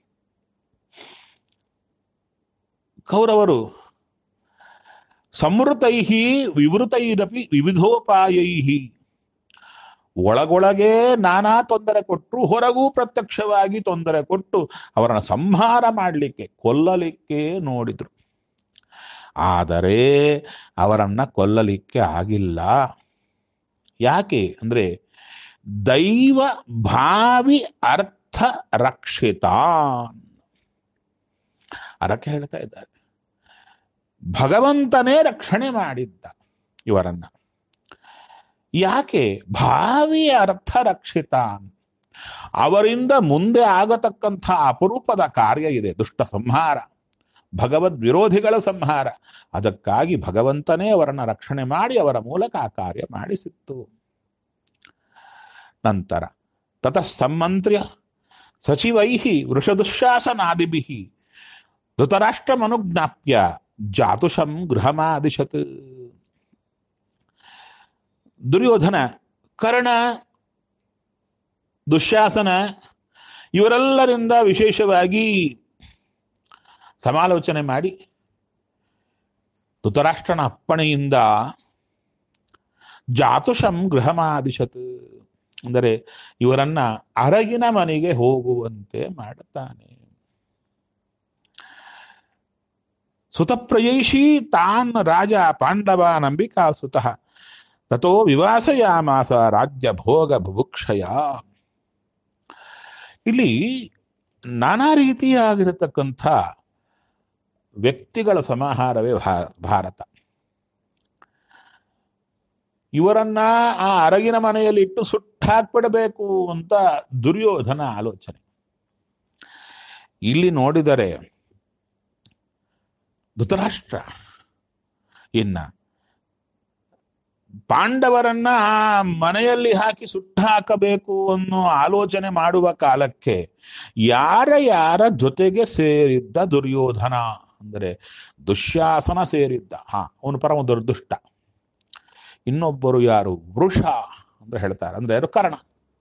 ಕೌರವರು ಸಂವೃತೈ ವಿವೃತೈರಪಿ ವಿವಿಧೋಪಾಯೈ ಒಳಗೊಳಗೆ ನಾನಾ ತೊಂದರೆ ಕೊಟ್ಟರು ಹೊರಗೂ ಪ್ರತ್ಯಕ್ಷವಾಗಿ ತೊಂದರೆ ಕೊಟ್ಟು ಅವರನ್ನು ಸಂಹಾರ ಮಾಡಲಿಕ್ಕೆ ಕೊಲ್ಲಲಿಕ್ಕೆ ನೋಡಿದ್ರು ಆದರೆ ಅವರನ್ನ ಕೊಲ್ಲಲಿಕ್ಕೆ ಆಗಿಲ್ಲ ಯಾಕೆ ಅಂದ್ರೆ ದೈವ ಭಾವಿ ಅರ್ಥ ರಕ್ಷಿತಾನ್ ಅದಕ್ಕೆ ಹೇಳ್ತಾ ಇದ್ದಾರೆ ಭಗವಂತನೇ ರಕ್ಷಣೆ ಮಾಡಿದ್ದ ಇವರನ್ನ ಯಾಕೆ ಭಾವಿ ಅರ್ಥ ರಕ್ಷಿತಾನ್ ಅವರಿಂದ ಮುಂದೆ ಆಗತಕ್ಕಂಥ ಅಪರೂಪದ ಕಾರ್ಯ ಇದೆ ದುಷ್ಟ ಸಂಹಾರ ಭಗವದ್ ವಿರೋಧಿಗಳ ಸಂಹಾರ ಅದಕ್ಕಾಗಿ ಭಗವಂತನೇ ಅವರನ್ನ ರಕ್ಷಣೆ ಮಾಡಿ ಅವರ ಮೂಲಕ ಆ ಕಾರ್ಯ ಮಾಡಿಸಿತ್ತು ನಂತರ ತತಃ ಸಮ್ಮಂತ್ರ್ಯ ಸಚಿವೈ ವೃಷದುಶಾಸನಾದಿಭಿ ಧೃತರಾಷ್ಟ್ರಮನುಜ್ಞಾಪ್ಯ ಜಾತುಷಂ ಗೃಹಮಾದಿಶತ್ ದುರ್ಯೋಧನ ಕರ್ಣ ದುಶ್ಯಾಸನ ಇವರೆಲ್ಲರಿಂದ ವಿಶೇಷವಾಗಿ ಸಮಾಲೋಚನೆ ಮಾಡಿ ಧೃತರಾಷ್ಟ್ರನ ಅಪ್ಪಣೆಯಿಂದ ಜಾತುಷಂ ಗೃಹಮಾದಿಶತ್ ಅಂದರೆ ಇವರನ್ನ ಅರಗಿನ ಮನೆಗೆ ಹೋಗುವಂತೆ ಮಾಡುತ್ತಾನೆ ಸುತಪ್ರಯೈಷಿ ತಾನ್ ರಾಜ ಪಾಂಡವ ನಂಬಿಕಾ ಸುತಃ ತಥೋ ವಿವಾಸಯಾಮಾಸ ರಾಜ್ಯ ಭೋಗ ಬುಭುಕ್ಷಯ ಇಲ್ಲಿ ನಾನಾ ರೀತಿಯಾಗಿರತಕ್ಕಂಥ ವ್ಯಕ್ತಿಗಳ ಸಮಾಹಾರವೇ ಭಾರತ ಇವರನ್ನ ಆ ಅರಗಿನ ಮನೆಯಲ್ಲಿ ಇಟ್ಟು ಸುಟ್ಟಾಕ್ಬಿಡಬೇಕು ಅಂತ ದುರ್ಯೋಧನ ಆಲೋಚನೆ ಇಲ್ಲಿ ನೋಡಿದರೆ ಧೃತರಾಷ್ಟ್ರ ಇನ್ನ ಪಾಂಡವರನ್ನ ಆ ಮನೆಯಲ್ಲಿ ಹಾಕಿ ಸುಟ್ಟು ಹಾಕಬೇಕು ಅನ್ನೋ ಆಲೋಚನೆ ಮಾಡುವ ಕಾಲಕ್ಕೆ ಯಾರ ಯಾರ ಜೊತೆಗೆ ಸೇರಿದ್ದ ದುರ್ಯೋಧನ ಅಂದರೆ ದುಶ್ಯಾಸನ ಸೇರಿದ್ದ ಹಾ ಅವನು ಪರಮ ದುರ್ದುಷ್ಟ ಇನ್ನೊಬ್ಬರು ಯಾರು ವೃಷ ಅಂತ ಹೇಳ್ತಾರೆ ಅಂದ್ರೆ ಯಾರು ಕರ್ಣ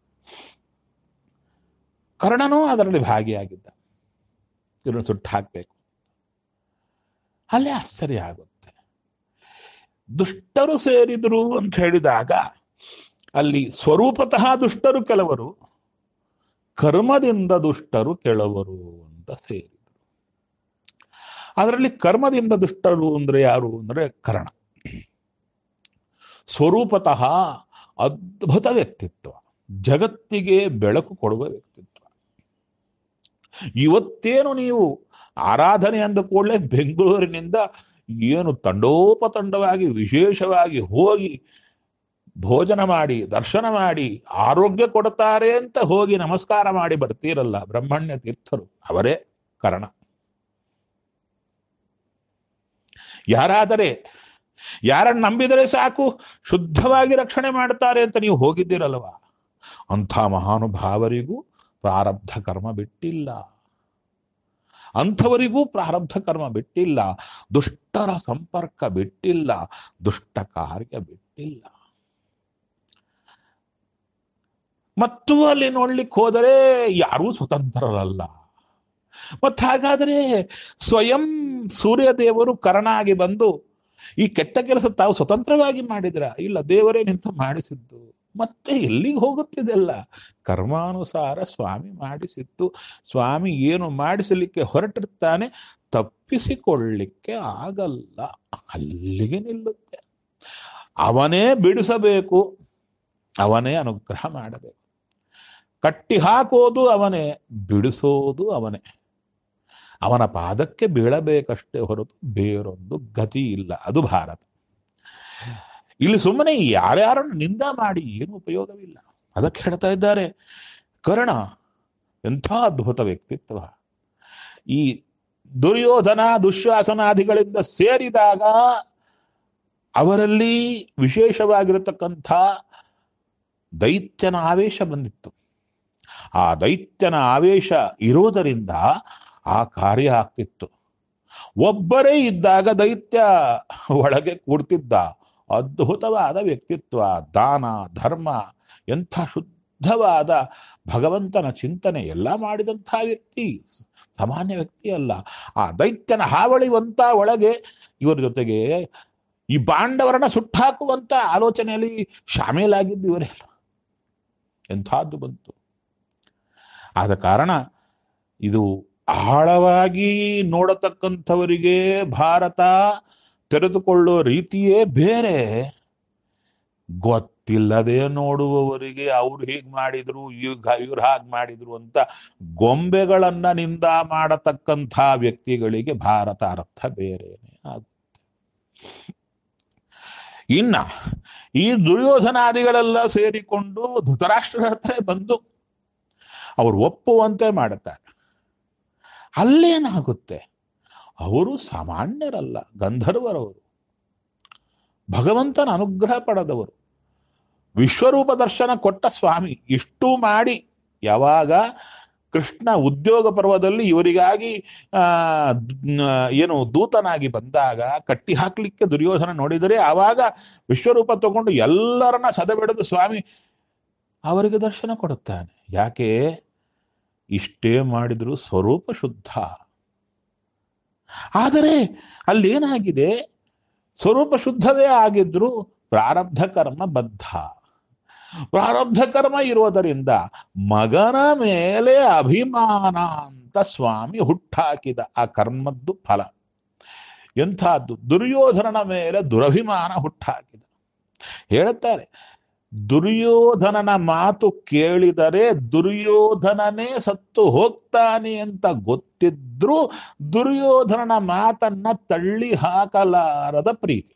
ಕರ್ಣನೂ ಅದರಲ್ಲಿ ಭಾಗಿಯಾಗಿದ್ದ ಇವ್ರನ್ನ ಸುಟ್ಟು ಹಾಕ್ಬೇಕು ಅಲ್ಲೇ ಆಶ್ಚರ್ಯ ಆಗುತ್ತೆ ದುಷ್ಟರು ಸೇರಿದ್ರು ಅಂತ ಹೇಳಿದಾಗ ಅಲ್ಲಿ ಸ್ವರೂಪತಃ ದುಷ್ಟರು ಕೆಲವರು ಕರ್ಮದಿಂದ ದುಷ್ಟರು ಕೆಲವರು ಅಂತ ಸೇರಿದ್ರು ಅದರಲ್ಲಿ ಕರ್ಮದಿಂದ ದುಷ್ಟರು ಅಂದ್ರೆ ಯಾರು ಅಂದ್ರೆ ಕರ್ಣ ಸ್ವರೂಪತಃ ಅದ್ಭುತ ವ್ಯಕ್ತಿತ್ವ ಜಗತ್ತಿಗೆ ಬೆಳಕು ಕೊಡುವ ವ್ಯಕ್ತಿತ್ವ ಇವತ್ತೇನು ನೀವು ಆರಾಧನೆ ಅಂದ ಕೂಡಲೇ ಬೆಂಗಳೂರಿನಿಂದ ಏನು ತಂಡೋಪತಂಡವಾಗಿ ವಿಶೇಷವಾಗಿ ಹೋಗಿ ಭೋಜನ ಮಾಡಿ ದರ್ಶನ ಮಾಡಿ ಆರೋಗ್ಯ ಕೊಡ್ತಾರೆ ಅಂತ ಹೋಗಿ ನಮಸ್ಕಾರ ಮಾಡಿ ಬರ್ತೀರಲ್ಲ ಬ್ರಹ್ಮಣ್ಯ ತೀರ್ಥರು ಅವರೇ ಕರ್ಣ ಯಾರಾದರೆ ಯಾರನ್ನು ನಂಬಿದರೆ ಸಾಕು ಶುದ್ಧವಾಗಿ ರಕ್ಷಣೆ ಮಾಡ್ತಾರೆ ಅಂತ ನೀವು ಹೋಗಿದ್ದೀರಲ್ವ ಅಂಥ ಮಹಾನುಭಾವರಿಗೂ ಪ್ರಾರಬ್ಧ ಕರ್ಮ ಬಿಟ್ಟಿಲ್ಲ ಅಂಥವರಿಗೂ ಪ್ರಾರಬ್ಧ ಕರ್ಮ ಬಿಟ್ಟಿಲ್ಲ ದುಷ್ಟರ ಸಂಪರ್ಕ ಬಿಟ್ಟಿಲ್ಲ ದುಷ್ಟ ಕಾರ್ಯ ಬಿಟ್ಟಿಲ್ಲ ಮತ್ತು ಅಲ್ಲಿ ನೋಡ್ಲಿಕ್ಕೆ ಹೋದರೆ ಯಾರೂ ಸ್ವತಂತ್ರರಲ್ಲ ಮತ್ತ ಹಾಗಾದರೆ ಸ್ವಯಂ ಸೂರ್ಯದೇವರು ಕರ್ಣಾಗಿ ಬಂದು ಈ ಕೆಟ್ಟ ಕೆಲಸ ತಾವು ಸ್ವತಂತ್ರವಾಗಿ ಮಾಡಿದ್ರ ಇಲ್ಲ ದೇವರೇ ನಿಂತು ಮಾಡಿಸಿದ್ದು ಮತ್ತೆ ಎಲ್ಲಿಗೆ ಹೋಗುತ್ತಿದೆಲ್ಲ ಕರ್ಮಾನುಸಾರ ಸ್ವಾಮಿ ಮಾಡಿಸಿತ್ತು ಸ್ವಾಮಿ ಏನು ಮಾಡಿಸಲಿಕ್ಕೆ ಹೊರಟಿರ್ತಾನೆ ತಪ್ಪಿಸಿಕೊಳ್ಳಿಕ್ಕೆ ಆಗಲ್ಲ ಅಲ್ಲಿಗೆ ನಿಲ್ಲುತ್ತೆ ಅವನೇ ಬಿಡಿಸಬೇಕು ಅವನೇ ಅನುಗ್ರಹ ಮಾಡಬೇಕು ಕಟ್ಟಿ ಹಾಕೋದು ಅವನೇ ಬಿಡಿಸೋದು ಅವನೇ ಅವನ ಪಾದಕ್ಕೆ ಬೀಳಬೇಕಷ್ಟೇ ಹೊರತು ಬೇರೊಂದು ಗತಿ ಇಲ್ಲ ಅದು ಭಾರತ ಇಲ್ಲಿ ಸುಮ್ಮನೆ ಯಾರ್ಯಾರನ್ನು ನಿಂದ ಮಾಡಿ ಏನು ಉಪಯೋಗವಿಲ್ಲ ಅದಕ್ಕೆ ಹೇಳ್ತಾ ಇದ್ದಾರೆ ಕರ್ಣ ಎಂಥ ಅದ್ಭುತ ವ್ಯಕ್ತಿತ್ವ ಈ ದುರ್ಯೋಧನ ದುಶ್ಯಾಸನಾದಿಗಳಿಂದ ಸೇರಿದಾಗ ಅವರಲ್ಲಿ ವಿಶೇಷವಾಗಿರತಕ್ಕಂಥ ದೈತ್ಯನ ಆವೇಶ ಬಂದಿತ್ತು ಆ ದೈತ್ಯನ ಆವೇಶ ಇರೋದರಿಂದ ಆ ಕಾರ್ಯ ಆಗ್ತಿತ್ತು ಒಬ್ಬರೇ ಇದ್ದಾಗ ದೈತ್ಯ ಒಳಗೆ ಕೂಡ್ತಿದ್ದ ಅದ್ಭುತವಾದ ವ್ಯಕ್ತಿತ್ವ ದಾನ ಧರ್ಮ ಎಂಥ ಶುದ್ಧವಾದ ಭಗವಂತನ ಚಿಂತನೆ ಎಲ್ಲ ಮಾಡಿದಂಥ ವ್ಯಕ್ತಿ ಸಾಮಾನ್ಯ ವ್ಯಕ್ತಿ ಅಲ್ಲ ಆ ದೈತ್ಯನ ಹಾವಳಿವಂತ ಒಳಗೆ ಇವರ ಜೊತೆಗೆ ಈ ಪಾಂಡವರನ್ನ ಸುಟ್ಟಾಕುವಂತ ಆಲೋಚನೆಯಲ್ಲಿ ಶಾಮೀಲಾಗಿದ್ದು ಇವರೆಲ್ಲ ಎಂಥದ್ದು ಬಂತು ಆದ ಕಾರಣ ಇದು ಆಳವಾಗಿ ನೋಡತಕ್ಕಂಥವರಿಗೆ ಭಾರತ ತೆರೆದುಕೊಳ್ಳೋ ರೀತಿಯೇ ಬೇರೆ ಗೊತ್ತಿಲ್ಲದೆ ನೋಡುವವರಿಗೆ ಅವ್ರು ಹೀಗ್ ಮಾಡಿದ್ರು ಇವ್ರು ಇವ್ರು ಹಾಗೆ ಮಾಡಿದ್ರು ಅಂತ ಗೊಂಬೆಗಳನ್ನ ನಿಂದ ಮಾಡತಕ್ಕಂಥ ವ್ಯಕ್ತಿಗಳಿಗೆ ಭಾರತ ಅರ್ಥ ಬೇರೆನೆ ಆಗುತ್ತೆ ಇನ್ನ ಈ ದುರ್ಯೋಧನಾದಿಗಳೆಲ್ಲ ಸೇರಿಕೊಂಡು ಧೃತರಾಷ್ಟ್ರರ ಹತ್ರ ಬಂದು ಅವ್ರು ಒಪ್ಪುವಂತೆ ಮಾಡುತ್ತಾರೆ ಅಲ್ಲೇನಾಗುತ್ತೆ ಅವರು ಸಾಮಾನ್ಯರಲ್ಲ ಗಂಧರ್ವರವರು ಭಗವಂತನ ಅನುಗ್ರಹ ಪಡೆದವರು ವಿಶ್ವರೂಪ ದರ್ಶನ ಕೊಟ್ಟ ಸ್ವಾಮಿ ಇಷ್ಟು ಮಾಡಿ ಯಾವಾಗ ಕೃಷ್ಣ ಉದ್ಯೋಗ ಪರ್ವದಲ್ಲಿ ಇವರಿಗಾಗಿ ಆ ಏನು ದೂತನಾಗಿ ಬಂದಾಗ ಕಟ್ಟಿ ಹಾಕ್ಲಿಕ್ಕೆ ದುರ್ಯೋಧನ ನೋಡಿದರೆ ಆವಾಗ ವಿಶ್ವರೂಪ ತಗೊಂಡು ಎಲ್ಲರನ್ನ ಸದೆಬೆಡೆದು ಸ್ವಾಮಿ ಅವರಿಗೆ ದರ್ಶನ ಕೊಡುತ್ತಾನೆ ಯಾಕೆ ಇಷ್ಟೇ ಮಾಡಿದ್ರು ಸ್ವರೂಪ ಶುದ್ಧ ಆದರೆ ಅಲ್ಲೇನಾಗಿದೆ ಸ್ವರೂಪ ಶುದ್ಧವೇ ಆಗಿದ್ರು ಪ್ರಾರಬ್ಧ ಕರ್ಮ ಬದ್ಧ ಪ್ರಾರಬ್ಧ ಕರ್ಮ ಇರೋದರಿಂದ ಮಗನ ಮೇಲೆ ಅಭಿಮಾನ ಅಂತ ಸ್ವಾಮಿ ಹುಟ್ಟಾಕಿದ ಆ ಕರ್ಮದ್ದು ಫಲ ಎಂಥದ್ದು ದುರ್ಯೋಧನನ ಮೇಲೆ ದುರಭಿಮಾನ ಹುಟ್ಟಾಕಿದ ಹೇಳುತ್ತಾರೆ ದುರ್ಯೋಧನನ ಮಾತು ಕೇಳಿದರೆ ದುರ್ಯೋಧನನೇ ಸತ್ತು ಹೋಗ್ತಾನೆ ಅಂತ ಗೊತ್ತಿದ್ರೂ ದುರ್ಯೋಧನನ ಮಾತನ್ನ ತಳ್ಳಿ ಹಾಕಲಾರದ ಪ್ರೀತಿ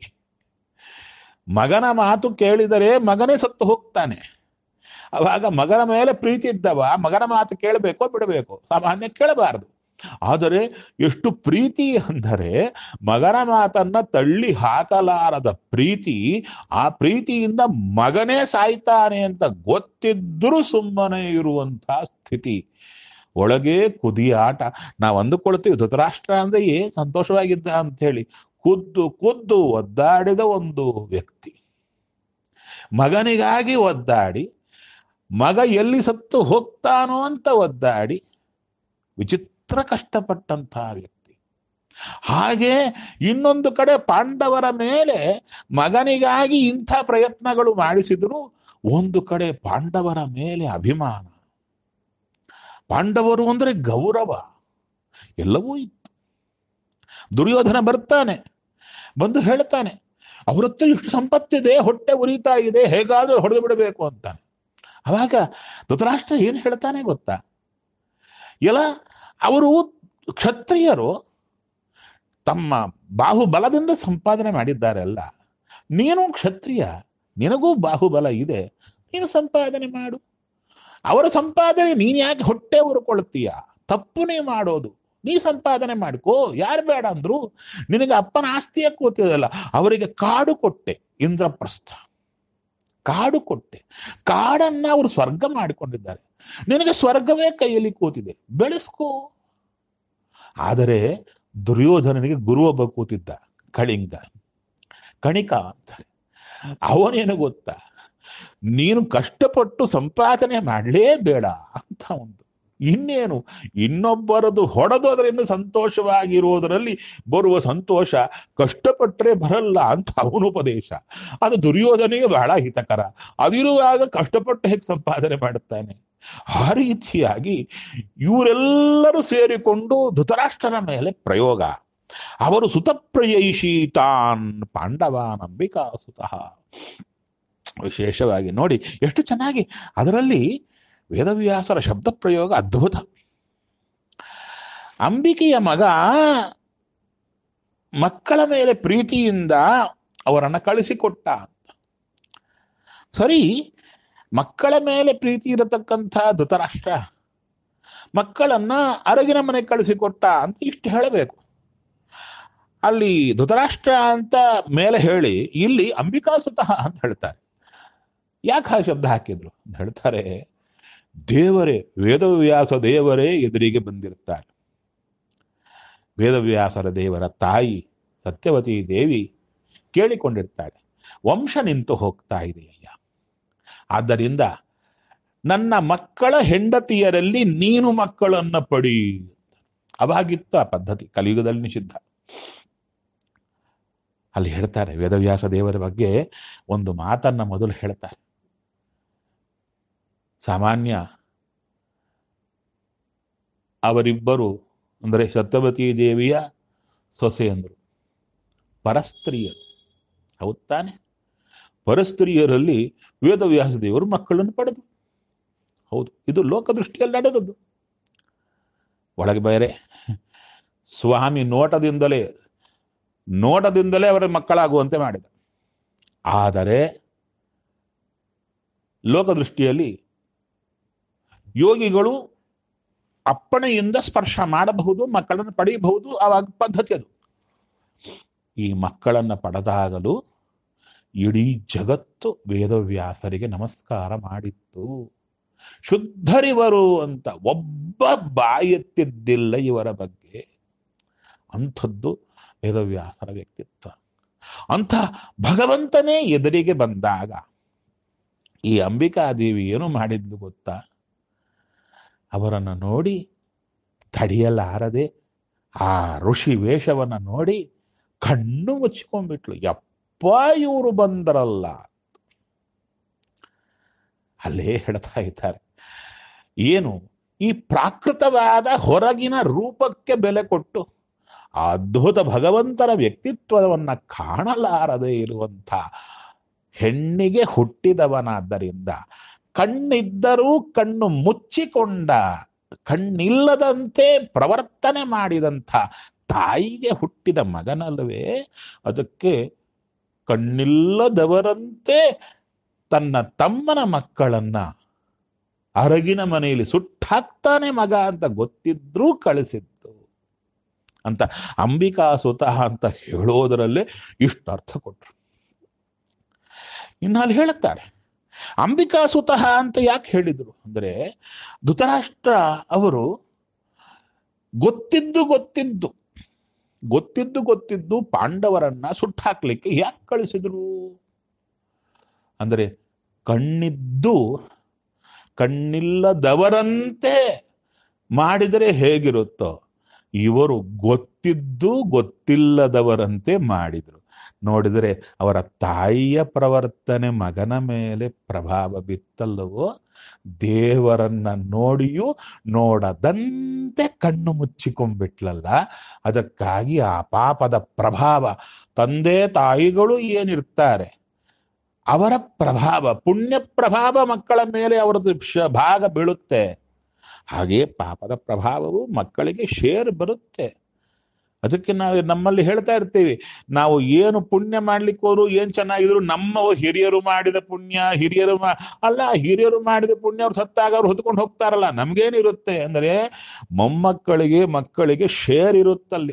ಮಗನ ಮಾತು ಕೇಳಿದರೆ ಮಗನೇ ಸತ್ತು ಹೋಗ್ತಾನೆ ಅವಾಗ ಮಗನ ಮೇಲೆ ಪ್ರೀತಿ ಇದ್ದವ ಮಗನ ಮಾತು ಕೇಳಬೇಕೋ ಬಿಡಬೇಕು ಸಾಮಾನ್ಯ ಕೇಳಬಾರದು ಆದರೆ ಎಷ್ಟು ಪ್ರೀತಿ ಅಂದರೆ ಮಗನ ಮಾತನ್ನ ತಳ್ಳಿ ಹಾಕಲಾರದ ಪ್ರೀತಿ ಆ ಪ್ರೀತಿಯಿಂದ ಮಗನೇ ಸಾಯ್ತಾನೆ ಅಂತ ಗೊತ್ತಿದ್ರೂ ಸುಮ್ಮನೆ ಇರುವಂತಹ ಸ್ಥಿತಿ ಒಳಗೆ ಕುದಿ ಆಟ ನಾವು ಅಂದುಕೊಳ್ತೀವಿ ಧೃತರಾಷ್ಟ್ರ ಅಂದ್ರೆ ಏ ಸಂತೋಷವಾಗಿದ್ದ ಅಂತ ಹೇಳಿ ಖುದ್ದು ಖುದ್ದು ಒದ್ದಾಡಿದ ಒಂದು ವ್ಯಕ್ತಿ ಮಗನಿಗಾಗಿ ಒದ್ದಾಡಿ ಮಗ ಎಲ್ಲಿ ಸತ್ತು ಹೋಗ್ತಾನೋ ಅಂತ ಒದ್ದಾಡಿ ವಿಚಿತ್ರ ಕಷ್ಟಪಟ್ಟಂತಹ ವ್ಯಕ್ತಿ ಹಾಗೆ ಇನ್ನೊಂದು ಕಡೆ ಪಾಂಡವರ ಮೇಲೆ ಮಗನಿಗಾಗಿ ಇಂಥ ಪ್ರಯತ್ನಗಳು ಮಾಡಿಸಿದ್ರು ಒಂದು ಕಡೆ ಪಾಂಡವರ ಮೇಲೆ ಅಭಿಮಾನ ಪಾಂಡವರು ಅಂದ್ರೆ ಗೌರವ ಎಲ್ಲವೂ ಇತ್ತು ದುರ್ಯೋಧನ ಬರ್ತಾನೆ ಬಂದು ಹೇಳ್ತಾನೆ ಅವ್ರ ಹತ್ರ ಇಷ್ಟು ಸಂಪತ್ತಿದೆ ಹೊಟ್ಟೆ ಉರಿತಾ ಇದೆ ಹೇಗಾದ್ರೂ ಹೊಡೆದು ಬಿಡಬೇಕು ಅಂತಾನೆ ಅವಾಗ ಧೃತರಾಷ್ಟ್ರ ಏನು ಹೇಳ್ತಾನೆ ಗೊತ್ತಾ ಎಲ್ಲ ಅವರು ಕ್ಷತ್ರಿಯರು ತಮ್ಮ ಬಾಹುಬಲದಿಂದ ಸಂಪಾದನೆ ಮಾಡಿದ್ದಾರೆ ಅಲ್ಲ ನೀನು ಕ್ಷತ್ರಿಯ ನಿನಗೂ ಬಾಹುಬಲ ಇದೆ ನೀನು ಸಂಪಾದನೆ ಮಾಡು ಅವರ ಸಂಪಾದನೆ ನೀನ್ ಯಾಕೆ ಹೊಟ್ಟೆ ಉರ್ಕೊಳ್ತೀಯ ತಪ್ಪು ನೀ ಮಾಡೋದು ನೀ ಸಂಪಾದನೆ ಮಾಡ್ಕೋ ಯಾರು ಬೇಡ ಅಂದ್ರು ನಿನಗೆ ಅಪ್ಪನ ಆಸ್ತಿಯ ಕೂತಿದಲ್ಲ ಅವರಿಗೆ ಕಾಡು ಕೊಟ್ಟೆ ಇಂದ್ರಪ್ರಸ್ಥ ಕಾಡು ಕೊಟ್ಟೆ ಕಾಡನ್ನ ಅವರು ಸ್ವರ್ಗ ಮಾಡಿಕೊಂಡಿದ್ದಾರೆ ನಿನಗೆ ಸ್ವರ್ಗವೇ ಕೈಯಲ್ಲಿ ಕೂತಿದೆ ಬೆಳೆಸ್ಕೋ ಆದರೆ ದುರ್ಯೋಧನನಿಗೆ ಗುರು ಒಬ್ಬ ಕೂತಿದ್ದ ಕಳಿಂಗ ಕಣಿಕ ಅಂತಾರೆ ಅವನೇನು ಗೊತ್ತಾ ನೀನು ಕಷ್ಟಪಟ್ಟು ಸಂಪಾದನೆ ಮಾಡಲೇಬೇಡ ಅಂತ ಒಂದು ಇನ್ನೇನು ಇನ್ನೊಬ್ಬರದು ಹೊಡೆದು ಅದರಿಂದ ಸಂತೋಷವಾಗಿರುವುದರಲ್ಲಿ ಬರುವ ಸಂತೋಷ ಕಷ್ಟಪಟ್ಟರೆ ಬರಲ್ಲ ಅಂತ ಅವನ ಉಪದೇಶ ಅದು ದುರ್ಯೋಧನೆಗೆ ಬಹಳ ಹಿತಕರ ಅದಿರುವಾಗ ಕಷ್ಟಪಟ್ಟು ಹೇಗೆ ಸಂಪಾದನೆ ಮಾಡುತ್ತಾನೆ ಆ ರೀತಿಯಾಗಿ ಇವರೆಲ್ಲರೂ ಸೇರಿಕೊಂಡು ಧೃತರಾಷ್ಟ್ರನ ಮೇಲೆ ಪ್ರಯೋಗ ಅವರು ಸುತಪ್ರಯೈಷೀತಾನ್ ಪಾಂಡವಾನ್ ಅಂಬಿಕಾ ಸುತಃ ವಿಶೇಷವಾಗಿ ನೋಡಿ ಎಷ್ಟು ಚೆನ್ನಾಗಿ ಅದರಲ್ಲಿ ವೇದವ್ಯಾಸರ ಶಬ್ದ ಪ್ರಯೋಗ ಅದ್ಭುತ ಅಂಬಿಕೆಯ ಮಗ ಮಕ್ಕಳ ಮೇಲೆ ಪ್ರೀತಿಯಿಂದ ಅವರನ್ನು ಕಳಿಸಿಕೊಟ್ಟ ಅಂತ ಸರಿ ಮಕ್ಕಳ ಮೇಲೆ ಪ್ರೀತಿ ಇರತಕ್ಕಂಥ ಧೃತರಾಷ್ಟ್ರ ಮಕ್ಕಳನ್ನ ಅರಗಿನ ಮನೆಗೆ ಕಳಿಸಿಕೊಟ್ಟ ಅಂತ ಇಷ್ಟು ಹೇಳಬೇಕು ಅಲ್ಲಿ ಧೃತರಾಷ್ಟ್ರ ಅಂತ ಮೇಲೆ ಹೇಳಿ ಇಲ್ಲಿ ಅಂಬಿಕಾಸುತಃ ಅಂತ ಹೇಳ್ತಾರೆ ಯಾಕೆ ಆ ಶಬ್ದ ಹಾಕಿದ್ರು ಅಂತ ಹೇಳ್ತಾರೆ ದೇವರೇ ವೇದವ್ಯಾಸ ದೇವರೇ ಎದುರಿಗೆ ಬಂದಿರ್ತಾರೆ ವೇದವ್ಯಾಸರ ದೇವರ ತಾಯಿ ಸತ್ಯವತಿ ದೇವಿ ಕೇಳಿಕೊಂಡಿರ್ತಾಳೆ ವಂಶ ನಿಂತು ಹೋಗ್ತಾ ಇದೆಯಯ್ಯ ಆದ್ದರಿಂದ ನನ್ನ ಮಕ್ಕಳ ಹೆಂಡತಿಯರಲ್ಲಿ ನೀನು ಮಕ್ಕಳನ್ನ ಪಡಿ ಅವಾಗಿತ್ತು ಆ ಪದ್ಧತಿ ಕಲಿಯುಗದಲ್ಲಿ ನಿಷಿದ್ಧ ಅಲ್ಲಿ ಹೇಳ್ತಾರೆ ವೇದವ್ಯಾಸ ದೇವರ ಬಗ್ಗೆ ಒಂದು ಮಾತನ್ನ ಮೊದಲು ಹೇಳ್ತಾರೆ ಸಾಮಾನ್ಯ ಅವರಿಬ್ಬರು ಅಂದರೆ ಸತ್ಯವತಿ ದೇವಿಯ ಸೊಸೆಯಂದರು ಪರಸ್ತ್ರೀಯರು ಹೌದ್ ತಾನೆ ಪರಸ್ತ್ರೀಯರಲ್ಲಿ ವೇದವ್ಯಾಸ ದೇವರು ಮಕ್ಕಳನ್ನು ಪಡೆದು ಹೌದು ಇದು ಲೋಕದೃಷ್ಟಿಯಲ್ಲಿ ನಡೆದದ್ದು ಒಳಗೆ ಬೇರೆ ಸ್ವಾಮಿ ನೋಟದಿಂದಲೇ ನೋಟದಿಂದಲೇ ಅವರ ಮಕ್ಕಳಾಗುವಂತೆ ಮಾಡಿದ ಆದರೆ ಲೋಕದೃಷ್ಟಿಯಲ್ಲಿ ಯೋಗಿಗಳು ಅಪ್ಪಣೆಯಿಂದ ಸ್ಪರ್ಶ ಮಾಡಬಹುದು ಮಕ್ಕಳನ್ನು ಪಡೆಯಬಹುದು ಆವಾಗ ಪದ್ಧತಿ ಅದು ಈ ಮಕ್ಕಳನ್ನ ಪಡೆದಾಗಲು ಇಡೀ ಜಗತ್ತು ವೇದವ್ಯಾಸರಿಗೆ ನಮಸ್ಕಾರ ಮಾಡಿತ್ತು ಶುದ್ಧರಿವರು ಅಂತ ಒಬ್ಬ ಬಾಯೆತ್ತಿದ್ದಿಲ್ಲ ಇವರ ಬಗ್ಗೆ ಅಂಥದ್ದು ವೇದವ್ಯಾಸರ ವ್ಯಕ್ತಿತ್ವ ಅಂಥ ಭಗವಂತನೇ ಎದುರಿಗೆ ಬಂದಾಗ ಈ ಅಂಬಿಕಾದೇವಿ ಏನು ಮಾಡಿದ್ಲು ಗೊತ್ತಾ ಅವರನ್ನು ನೋಡಿ ತಡೆಯಲಾರದೆ ಆ ಋಷಿ ವೇಷವನ್ನ ನೋಡಿ ಕಣ್ಣು ಮುಚ್ಚಿಕೊಂಡ್ಬಿಟ್ಲು ಯಪ್ಪ ಇವರು ಬಂದರಲ್ಲ ಅಲ್ಲೇ ಹೇಳ್ತಾ ಇದ್ದಾರೆ ಏನು ಈ ಪ್ರಾಕೃತವಾದ ಹೊರಗಿನ ರೂಪಕ್ಕೆ ಬೆಲೆ ಕೊಟ್ಟು ಆ ಅದ್ಭುತ ಭಗವಂತನ ವ್ಯಕ್ತಿತ್ವವನ್ನ ಕಾಣಲಾರದೆ ಇರುವಂಥ ಹೆಣ್ಣಿಗೆ ಹುಟ್ಟಿದವನಾದ್ದರಿಂದ ಕಣ್ಣಿದ್ದರೂ ಕಣ್ಣು ಮುಚ್ಚಿಕೊಂಡ ಕಣ್ಣಿಲ್ಲದಂತೆ ಪ್ರವರ್ತನೆ ಮಾಡಿದಂಥ ತಾಯಿಗೆ ಹುಟ್ಟಿದ ಮಗನಲ್ವೇ ಅದಕ್ಕೆ ಕಣ್ಣಿಲ್ಲದವರಂತೆ ತನ್ನ ತಮ್ಮನ ಮಕ್ಕಳನ್ನ ಅರಗಿನ ಮನೆಯಲ್ಲಿ ಸುಟ್ಟಾಕ್ತಾನೆ ಮಗ ಅಂತ ಗೊತ್ತಿದ್ರೂ ಕಳಿಸಿತ್ತು ಅಂತ ಅಂಬಿಕಾ ಸುತಃ ಅಂತ ಹೇಳೋದರಲ್ಲೇ ಇಷ್ಟು ಅರ್ಥ ಕೊಟ್ರು ಇನ್ನು ಅಲ್ಲಿ ಹೇಳುತ್ತಾರೆ ಅಂಬಿಕಾ ಸುತಃ ಅಂತ ಯಾಕೆ ಹೇಳಿದ್ರು ಅಂದ್ರೆ ಧೃತರಾಷ್ಟ್ರ ಅವರು ಗೊತ್ತಿದ್ದು ಗೊತ್ತಿದ್ದು ಗೊತ್ತಿದ್ದು ಗೊತ್ತಿದ್ದು ಪಾಂಡವರನ್ನ ಸುಟ್ಟಾಕ್ಲಿಕ್ಕೆ ಯಾಕೆ ಕಳಿಸಿದ್ರು ಅಂದರೆ ಕಣ್ಣಿದ್ದು ಕಣ್ಣಿಲ್ಲದವರಂತೆ ಮಾಡಿದರೆ ಹೇಗಿರುತ್ತೋ ಇವರು ಗೊತ್ತಿದ್ದು ಗೊತ್ತಿಲ್ಲದವರಂತೆ ಮಾಡಿದರು ನೋಡಿದರೆ ಅವರ ತಾಯಿಯ ಪ್ರವರ್ತನೆ ಮಗನ ಮೇಲೆ ಪ್ರಭಾವ ಬಿತ್ತಲ್ಲವೋ ದೇವರನ್ನ ನೋಡಿಯೂ ನೋಡದಂತೆ ಕಣ್ಣು ಮುಚ್ಚಿಕೊಂಡ್ಬಿಟ್ಲಲ್ಲ ಅದಕ್ಕಾಗಿ ಆ ಪಾಪದ ಪ್ರಭಾವ ತಂದೆ ತಾಯಿಗಳು ಏನಿರ್ತಾರೆ ಅವರ ಪ್ರಭಾವ ಪುಣ್ಯ ಪ್ರಭಾವ ಮಕ್ಕಳ ಮೇಲೆ ಅವರದ್ದು ಶ- ಭಾಗ ಬೀಳುತ್ತೆ ಹಾಗೆ ಪಾಪದ ಪ್ರಭಾವವು ಮಕ್ಕಳಿಗೆ ಶೇರ್ ಬರುತ್ತೆ ಅದಕ್ಕೆ ನಾವು ನಮ್ಮಲ್ಲಿ ಹೇಳ್ತಾ ಇರ್ತೀವಿ ನಾವು ಏನು ಪುಣ್ಯ ಮಾಡ್ಲಿಕ್ಕೆ ಹೋದ್ರು ಏನ್ ಚೆನ್ನಾಗಿದ್ರು ನಮ್ಮ ಹಿರಿಯರು ಮಾಡಿದ ಪುಣ್ಯ ಹಿರಿಯರು ಮಾ ಅಲ್ಲ ಹಿರಿಯರು ಮಾಡಿದ ಪುಣ್ಯ ಅವ್ರು ಸತ್ತಾಗ ಅವ್ರು ಹೊತ್ಕೊಂಡು ಹೋಗ್ತಾರಲ್ಲ ನಮ್ಗೇನಿರುತ್ತೆ ಅಂದ್ರೆ ಮೊಮ್ಮಕ್ಕಳಿಗೆ ಮಕ್ಕಳಿಗೆ ಶೇರ್ ಇರುತ್ತಲ್ಲಿ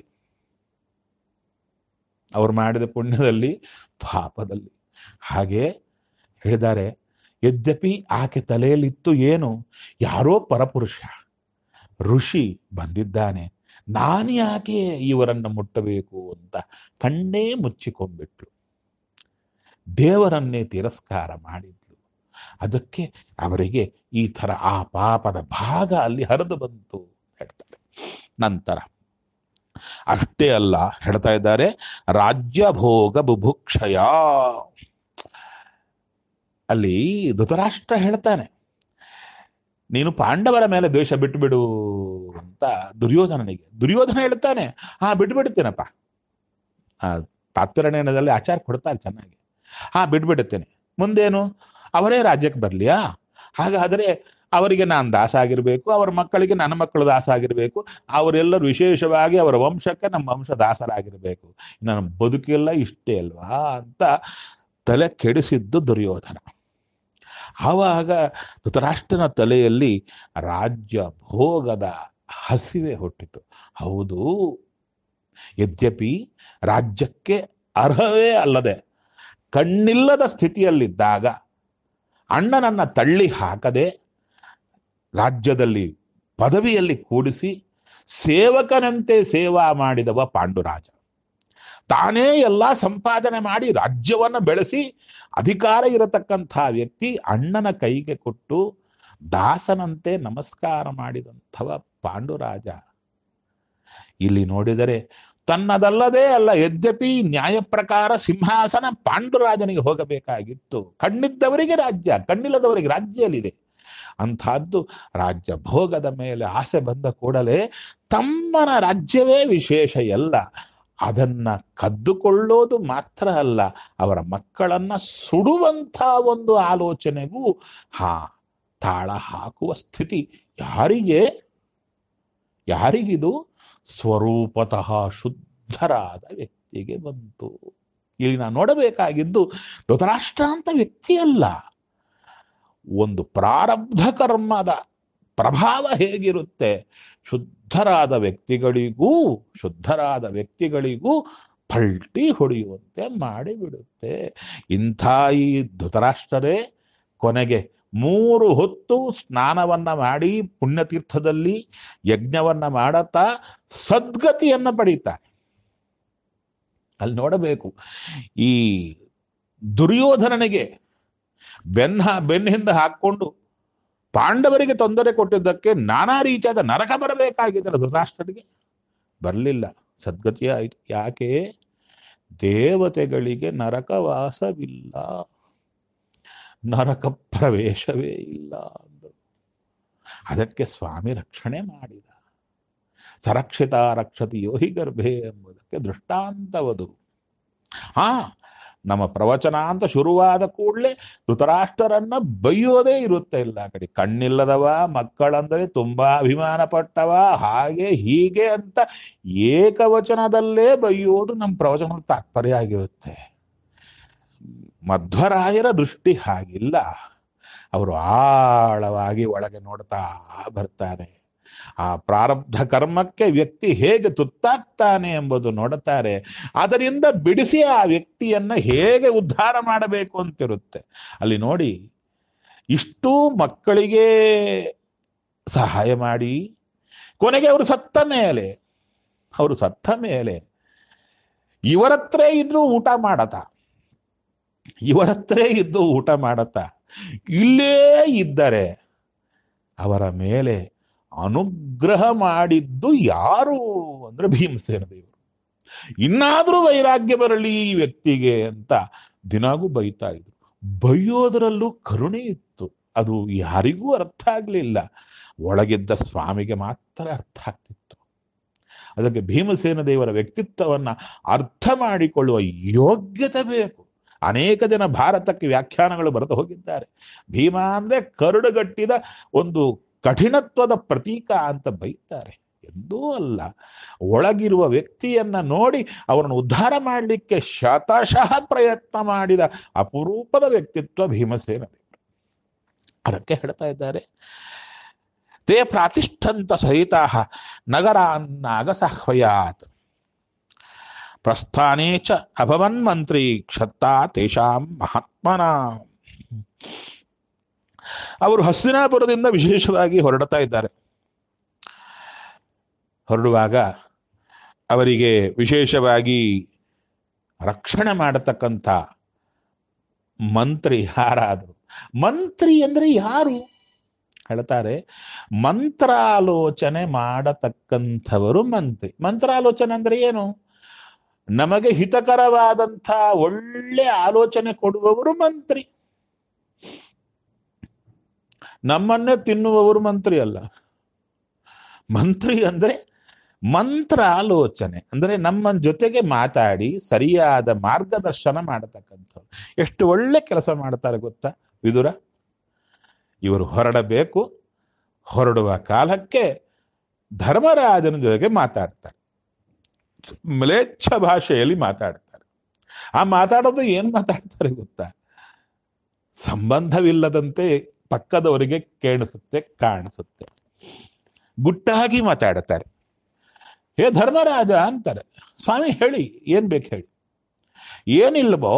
ಅವ್ರು ಮಾಡಿದ ಪುಣ್ಯದಲ್ಲಿ ಪಾಪದಲ್ಲಿ ಹಾಗೆ ಹೇಳಿದ್ದಾರೆ ಯದ್ಯಪಿ ಆಕೆ ತಲೆಯಲ್ಲಿತ್ತು ಏನು ಯಾರೋ ಪರಪುರುಷ ಋಷಿ ಬಂದಿದ್ದಾನೆ ನಾನು ಯಾಕೆ ಇವರನ್ನು ಮುಟ್ಟಬೇಕು ಅಂತ ಕಣ್ಣೇ ಮುಚ್ಚಿಕೊಂಡ್ಬಿಟ್ಲು ದೇವರನ್ನೇ ತಿರಸ್ಕಾರ ಮಾಡಿದ್ಲು ಅದಕ್ಕೆ ಅವರಿಗೆ ಈ ಥರ ಆ ಪಾಪದ ಭಾಗ ಅಲ್ಲಿ ಹರಿದು ಬಂತು ಹೇಳ್ತಾರೆ ನಂತರ ಅಷ್ಟೇ ಅಲ್ಲ ಹೇಳ್ತಾ ಇದ್ದಾರೆ ರಾಜ್ಯ ಭೋಗ ಬುಭುಕ್ಷಯ ಅಲ್ಲಿ ಧೃತರಾಷ್ಟ್ರ ಹೇಳ್ತಾನೆ ನೀನು ಪಾಂಡವರ ಮೇಲೆ ದ್ವೇಷ ಬಿಟ್ಟುಬಿಡು ಅಂತ ದುರ್ಯೋಧನನಿಗೆ ದುರ್ಯೋಧನ ಹೇಳ್ತಾನೆ ಹಾ ಬಿಟ್ಬಿಡ್ತೇನಪ್ಪ ಆ ತಾತ್ಪರ್ಯದಲ್ಲಿ ಆಚಾರ ಕೊಡ್ತಾರೆ ಚೆನ್ನಾಗಿ ಹಾ ಬಿಟ್ಬಿಡುತ್ತೇನೆ ಮುಂದೇನು ಅವರೇ ರಾಜ್ಯಕ್ಕೆ ಬರ್ಲಿಯಾ ಹಾಗಾದರೆ ಅವರಿಗೆ ನಾನು ದಾಸ ಆಗಿರ್ಬೇಕು ಅವರ ಮಕ್ಕಳಿಗೆ ನನ್ನ ಮಕ್ಕಳು ದಾಸ ಆಗಿರ್ಬೇಕು ಅವರೆಲ್ಲರೂ ವಿಶೇಷವಾಗಿ ಅವರ ವಂಶಕ್ಕೆ ನಮ್ಮ ವಂಶ ದಾಸರಾಗಿರ್ಬೇಕು ನನ್ನ ಬದುಕೆಲ್ಲ ಇಷ್ಟೇ ಅಲ್ವಾ ಅಂತ ತಲೆ ಕೆಡಿಸಿದ್ದು ದುರ್ಯೋಧನ ಆವಾಗ ಧೃತರಾಷ್ಟ್ರನ ತಲೆಯಲ್ಲಿ ರಾಜ್ಯ ಭೋಗದ ಹಸಿವೆ ಹುಟ್ಟಿತು ಹೌದು ಯದ್ಯಪಿ ರಾಜ್ಯಕ್ಕೆ ಅರ್ಹವೇ ಅಲ್ಲದೆ ಕಣ್ಣಿಲ್ಲದ ಸ್ಥಿತಿಯಲ್ಲಿದ್ದಾಗ ಅಣ್ಣನನ್ನ ತಳ್ಳಿ ಹಾಕದೆ ರಾಜ್ಯದಲ್ಲಿ ಪದವಿಯಲ್ಲಿ ಕೂಡಿಸಿ ಸೇವಕನಂತೆ ಸೇವಾ ಮಾಡಿದವ ಪಾಂಡುರಾಜ ತಾನೇ ಎಲ್ಲ ಸಂಪಾದನೆ ಮಾಡಿ ರಾಜ್ಯವನ್ನು ಬೆಳೆಸಿ ಅಧಿಕಾರ ಇರತಕ್ಕಂಥ ವ್ಯಕ್ತಿ ಅಣ್ಣನ ಕೈಗೆ ಕೊಟ್ಟು ದಾಸನಂತೆ ನಮಸ್ಕಾರ ಮಾಡಿದಂಥವ ಪಾಂಡುರಾಜ ಇಲ್ಲಿ ನೋಡಿದರೆ ತನ್ನದಲ್ಲದೇ ಅಲ್ಲ ಯದ್ಯಪಿ ನ್ಯಾಯ ಪ್ರಕಾರ ಸಿಂಹಾಸನ ಪಾಂಡುರಾಜನಿಗೆ ಹೋಗಬೇಕಾಗಿತ್ತು ಕಣ್ಣಿದ್ದವರಿಗೆ ರಾಜ್ಯ ಕಣ್ಣಿಲ್ಲದವರಿಗೆ ರಾಜ್ಯಲ್ಲಿದೆ ಅಂಥದ್ದು ರಾಜ್ಯ ಭೋಗದ ಮೇಲೆ ಆಸೆ ಬಂದ ಕೂಡಲೇ ತಮ್ಮನ ರಾಜ್ಯವೇ ವಿಶೇಷ ಎಲ್ಲ ಅದನ್ನ ಕದ್ದುಕೊಳ್ಳೋದು ಮಾತ್ರ ಅಲ್ಲ ಅವರ ಮಕ್ಕಳನ್ನ ಸುಡುವಂಥ ಒಂದು ಆಲೋಚನೆಗೂ ಹಾ ತಾಳ ಹಾಕುವ ಸ್ಥಿತಿ ಯಾರಿಗೆ ಯಾರಿಗಿದು ಸ್ವರೂಪತಃ ಶುದ್ಧರಾದ ವ್ಯಕ್ತಿಗೆ ಬಂತು ಇಲ್ಲಿ ನಾವು ನೋಡಬೇಕಾಗಿದ್ದು ಧೃತರಾಷ್ಟ್ರ ಅಂತ ವ್ಯಕ್ತಿಯಲ್ಲ ಒಂದು ಪ್ರಾರಬ್ಧ ಕರ್ಮದ ಪ್ರಭಾವ ಹೇಗಿರುತ್ತೆ ಶುದ್ಧರಾದ ವ್ಯಕ್ತಿಗಳಿಗೂ ಶುದ್ಧರಾದ ವ್ಯಕ್ತಿಗಳಿಗೂ ಪಲ್ಟಿ ಹೊಡೆಯುವಂತೆ ಮಾಡಿಬಿಡುತ್ತೆ ಇಂಥ ಈ ಧೃತರಾಷ್ಟ್ರರೇ ಕೊನೆಗೆ ಮೂರು ಹೊತ್ತು ಸ್ನಾನವನ್ನ ಮಾಡಿ ಪುಣ್ಯತೀರ್ಥದಲ್ಲಿ ಯಜ್ಞವನ್ನ ಮಾಡತಾ ಸದ್ಗತಿಯನ್ನ ಪಡೀತಾರೆ ಅಲ್ಲಿ ನೋಡಬೇಕು ಈ ದುರ್ಯೋಧನನಿಗೆ ಬೆನ್ನ ಬೆನ್ನಿಂದ ಹಾಕೊಂಡು ಪಾಂಡವರಿಗೆ ತೊಂದರೆ ಕೊಟ್ಟಿದ್ದಕ್ಕೆ ನಾನಾ ರೀತಿಯಾದ ನರಕ ಬರಬೇಕಾಗಿದೆ ಧೃತರಾಷ್ಟ್ರನಿಗೆ ಬರಲಿಲ್ಲ ಸದ್ಗತಿಯ ಆಯ್ತು ಯಾಕೆ ದೇವತೆಗಳಿಗೆ ನರಕವಾಸವಿಲ್ಲ ನರಕ ಪ್ರವೇಶವೇ ಇಲ್ಲ ಅಂದರು ಅದಕ್ಕೆ ಸ್ವಾಮಿ ರಕ್ಷಣೆ ಮಾಡಿದ ಸರಕ್ಷಿತ ರಕ್ಷತಿ ಯೋಹಿ ಗರ್ಭೆ ಎಂಬುದಕ್ಕೆ ದೃಷ್ಟಾಂತವದು ಹಾ ನಮ್ಮ ಪ್ರವಚನ ಅಂತ ಶುರುವಾದ ಕೂಡಲೇ ಧೃತರಾಷ್ಟ್ರರನ್ನ ಬೈಯೋದೇ ಇರುತ್ತೆ ಇಲ್ಲ ಆ ಕಡೆ ಕಣ್ಣಿಲ್ಲದವ ಮಕ್ಕಳಂದರೆ ತುಂಬಾ ಅಭಿಮಾನ ಪಟ್ಟವ ಹಾಗೆ ಹೀಗೆ ಅಂತ ಏಕವಚನದಲ್ಲೇ ಬೈಯೋದು ನಮ್ಮ ಪ್ರವಚನದ ತಾತ್ಪರ್ಯ ಆಗಿರುತ್ತೆ ಮಧ್ವರಾಯರ ದೃಷ್ಟಿ ಹಾಗಿಲ್ಲ ಅವರು ಆಳವಾಗಿ ಒಳಗೆ ನೋಡ್ತಾ ಬರ್ತಾರೆ ಆ ಪ್ರಾರಬ್ಧ ಕರ್ಮಕ್ಕೆ ವ್ಯಕ್ತಿ ಹೇಗೆ ತುತ್ತಾಗ್ತಾನೆ ಎಂಬುದು ನೋಡುತ್ತಾರೆ ಅದರಿಂದ ಬಿಡಿಸಿ ಆ ವ್ಯಕ್ತಿಯನ್ನ ಹೇಗೆ ಉದ್ಧಾರ ಮಾಡಬೇಕು ಅಂತಿರುತ್ತೆ ಅಲ್ಲಿ ನೋಡಿ ಇಷ್ಟು ಮಕ್ಕಳಿಗೆ ಸಹಾಯ ಮಾಡಿ ಕೊನೆಗೆ ಅವರು ಸತ್ತ ಮೇಲೆ ಅವರು ಸತ್ತ ಮೇಲೆ ಇವರತ್ರ ಇದ್ರು ಊಟ ಮಾಡತ ಇವರತ್ರ ಇದ್ದು ಊಟ ಮಾಡತ್ತ ಇಲ್ಲೇ ಇದ್ದರೆ ಅವರ ಮೇಲೆ ಅನುಗ್ರಹ ಮಾಡಿದ್ದು ಯಾರು ಅಂದ್ರೆ ಭೀಮಸೇನ ದೇವರು ಇನ್ನಾದರೂ ವೈರಾಗ್ಯ ಬರಲಿ ಈ ವ್ಯಕ್ತಿಗೆ ಅಂತ ದಿನಾಗೂ ಬೈತಾ ಇದ್ರು ಬೈಯೋದರಲ್ಲೂ ಕರುಣೆ ಇತ್ತು ಅದು ಯಾರಿಗೂ ಅರ್ಥ ಆಗಲಿಲ್ಲ ಒಳಗಿದ್ದ ಸ್ವಾಮಿಗೆ ಮಾತ್ರ ಅರ್ಥ ಆಗ್ತಿತ್ತು ಅದಕ್ಕೆ ಭೀಮಸೇನ ದೇವರ ವ್ಯಕ್ತಿತ್ವವನ್ನ ಅರ್ಥ ಮಾಡಿಕೊಳ್ಳುವ ಯೋಗ್ಯತೆ ಬೇಕು ಅನೇಕ ಜನ ಭಾರತಕ್ಕೆ ವ್ಯಾಖ್ಯಾನಗಳು ಬರೆದು ಹೋಗಿದ್ದಾರೆ ಭೀಮ ಅಂದ್ರೆ ಕರುಡುಗಟ್ಟಿದ ಒಂದು ಕಠಿಣತ್ವದ ಪ್ರತೀಕ ಅಂತ ಬೈತಾರೆ ಎಂದೂ ಅಲ್ಲ ಒಳಗಿರುವ ವ್ಯಕ್ತಿಯನ್ನ ನೋಡಿ ಅವರನ್ನು ಉದ್ಧಾರ ಮಾಡಲಿಕ್ಕೆ ಶತಶಃ ಪ್ರಯತ್ನ ಮಾಡಿದ ಅಪರೂಪದ ವ್ಯಕ್ತಿತ್ವ ಭೀಮಸೇನ ದೇವರು ಅದಕ್ಕೆ ಹೇಳ್ತಾ ಇದ್ದಾರೆ ತೇ ಪ್ರಾತಿಷ್ಠಂತ ಸಹಿತ ನಗರಾನ್ನಾಗಸಹ್ವಯಾತ್ ಪ್ರಸ್ಥಾನೇ ಚ ಅಭವನ್ ಮಂತ್ರಿ ಕ್ಷತ್ತಾ ತೇಷಾಂ ಮಹಾತ್ಮನ ಅವರು ಹಸ್ತಿನಾಪುರದಿಂದ ವಿಶೇಷವಾಗಿ ಹೊರಡ್ತಾ ಇದ್ದಾರೆ ಹೊರಡುವಾಗ ಅವರಿಗೆ ವಿಶೇಷವಾಗಿ ರಕ್ಷಣೆ ಮಾಡತಕ್ಕಂಥ ಮಂತ್ರಿ ಯಾರಾದರು ಮಂತ್ರಿ ಅಂದ್ರೆ ಯಾರು ಹೇಳ್ತಾರೆ ಮಂತ್ರಾಲೋಚನೆ ಮಾಡತಕ್ಕಂಥವರು ಮಂತ್ರಿ ಮಂತ್ರಾಲೋಚನೆ ಅಂದ್ರೆ ಏನು ನಮಗೆ ಹಿತಕರವಾದಂಥ ಒಳ್ಳೆ ಆಲೋಚನೆ ಕೊಡುವವರು ಮಂತ್ರಿ ನಮ್ಮನ್ನೇ ತಿನ್ನುವವರು ಮಂತ್ರಿ ಅಲ್ಲ ಮಂತ್ರಿ ಅಂದ್ರೆ ಮಂತ್ರ ಆಲೋಚನೆ ಅಂದ್ರೆ ನಮ್ಮ ಜೊತೆಗೆ ಮಾತಾಡಿ ಸರಿಯಾದ ಮಾರ್ಗದರ್ಶನ ಮಾಡತಕ್ಕಂಥವ್ರು ಎಷ್ಟು ಒಳ್ಳೆ ಕೆಲಸ ಮಾಡ್ತಾರೆ ಗೊತ್ತಾ ವಿದುರ ಇವರು ಹೊರಡಬೇಕು ಹೊರಡುವ ಕಾಲಕ್ಕೆ ಧರ್ಮರಾಜನ ಜೊತೆಗೆ ಮಾತಾಡ್ತಾರೆ ಮ್ಲೇಚ್ಛ ಭಾಷೆಯಲ್ಲಿ ಮಾತಾಡ್ತಾರೆ ಆ ಮಾತಾಡೋದು ಏನ್ ಮಾತಾಡ್ತಾರೆ ಗೊತ್ತಾ ಸಂಬಂಧವಿಲ್ಲದಂತೆ ಪಕ್ಕದವರಿಗೆ ಕೇಳಿಸುತ್ತೆ ಕಾಣಿಸುತ್ತೆ ಗುಟ್ಟಾಗಿ ಮಾತಾಡುತ್ತಾರೆ ಹೇ ಧರ್ಮರಾಜ ಅಂತಾರೆ ಸ್ವಾಮಿ ಹೇಳಿ ಏನ್ ಬೇಕು ಹೇಳಿ ಏನಿಲ್ಲವೋ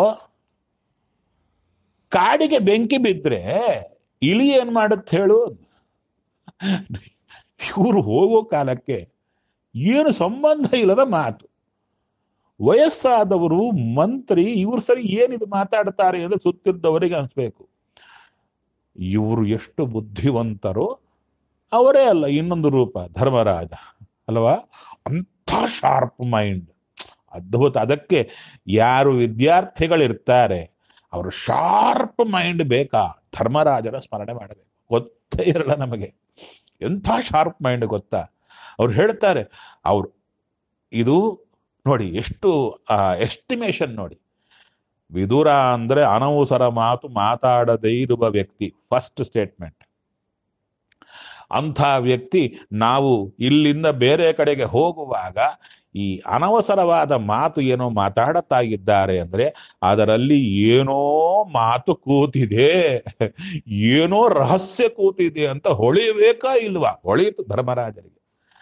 ಕಾಡಿಗೆ ಬೆಂಕಿ ಬಿದ್ರೆ ಇಲಿ ಏನ್ ಮಾಡುತ್ತೆ ಹೇಳು ಇವರು ಹೋಗೋ ಕಾಲಕ್ಕೆ ಏನು ಸಂಬಂಧ ಇಲ್ಲದ ಮಾತು ವಯಸ್ಸಾದವರು ಮಂತ್ರಿ ಇವ್ರು ಸರಿ ಏನಿದು ಮಾತಾಡ್ತಾರೆ ಎಂದು ಸುತ್ತಿದ್ದವರಿಗೆ ಅನ್ಸ್ಬೇಕು ಇವರು ಎಷ್ಟು ಬುದ್ಧಿವಂತರೋ ಅವರೇ ಅಲ್ಲ ಇನ್ನೊಂದು ರೂಪ ಧರ್ಮರಾಜ ಅಲ್ವಾ ಅಂಥ ಶಾರ್ಪ್ ಮೈಂಡ್ ಅದ್ಭುತ ಅದಕ್ಕೆ ಯಾರು ವಿದ್ಯಾರ್ಥಿಗಳಿರ್ತಾರೆ ಅವರು ಶಾರ್ಪ್ ಮೈಂಡ್ ಬೇಕಾ ಧರ್ಮರಾಜನ ಸ್ಮರಣೆ ಮಾಡಬೇಕು ಗೊತ್ತೇ ಇರಲ್ಲ ನಮಗೆ ಎಂಥ ಶಾರ್ಪ್ ಮೈಂಡ್ ಗೊತ್ತಾ ಅವ್ರು ಹೇಳ್ತಾರೆ ಅವ್ರು ಇದು ನೋಡಿ ಎಷ್ಟು ಎಸ್ಟಿಮೇಷನ್ ನೋಡಿ ವಿದುರ ಅಂದ್ರೆ ಅನವಸರ ಮಾತು ಮಾತಾಡದೇ ಇರುವ ವ್ಯಕ್ತಿ ಫಸ್ಟ್ ಸ್ಟೇಟ್ಮೆಂಟ್ ಅಂಥ ವ್ಯಕ್ತಿ ನಾವು ಇಲ್ಲಿಂದ ಬೇರೆ ಕಡೆಗೆ ಹೋಗುವಾಗ ಈ ಅನವಸರವಾದ ಮಾತು ಏನೋ ಮಾತಾಡುತ್ತಾ ಇದ್ದಾರೆ ಅಂದ್ರೆ ಅದರಲ್ಲಿ ಏನೋ ಮಾತು ಕೂತಿದೆ ಏನೋ ರಹಸ್ಯ ಕೂತಿದೆ ಅಂತ ಹೊಳಿಬೇಕಾ ಇಲ್ವಾ ಹೊಳೆಯಿತು ಧರ್ಮರಾಜರಿಗೆ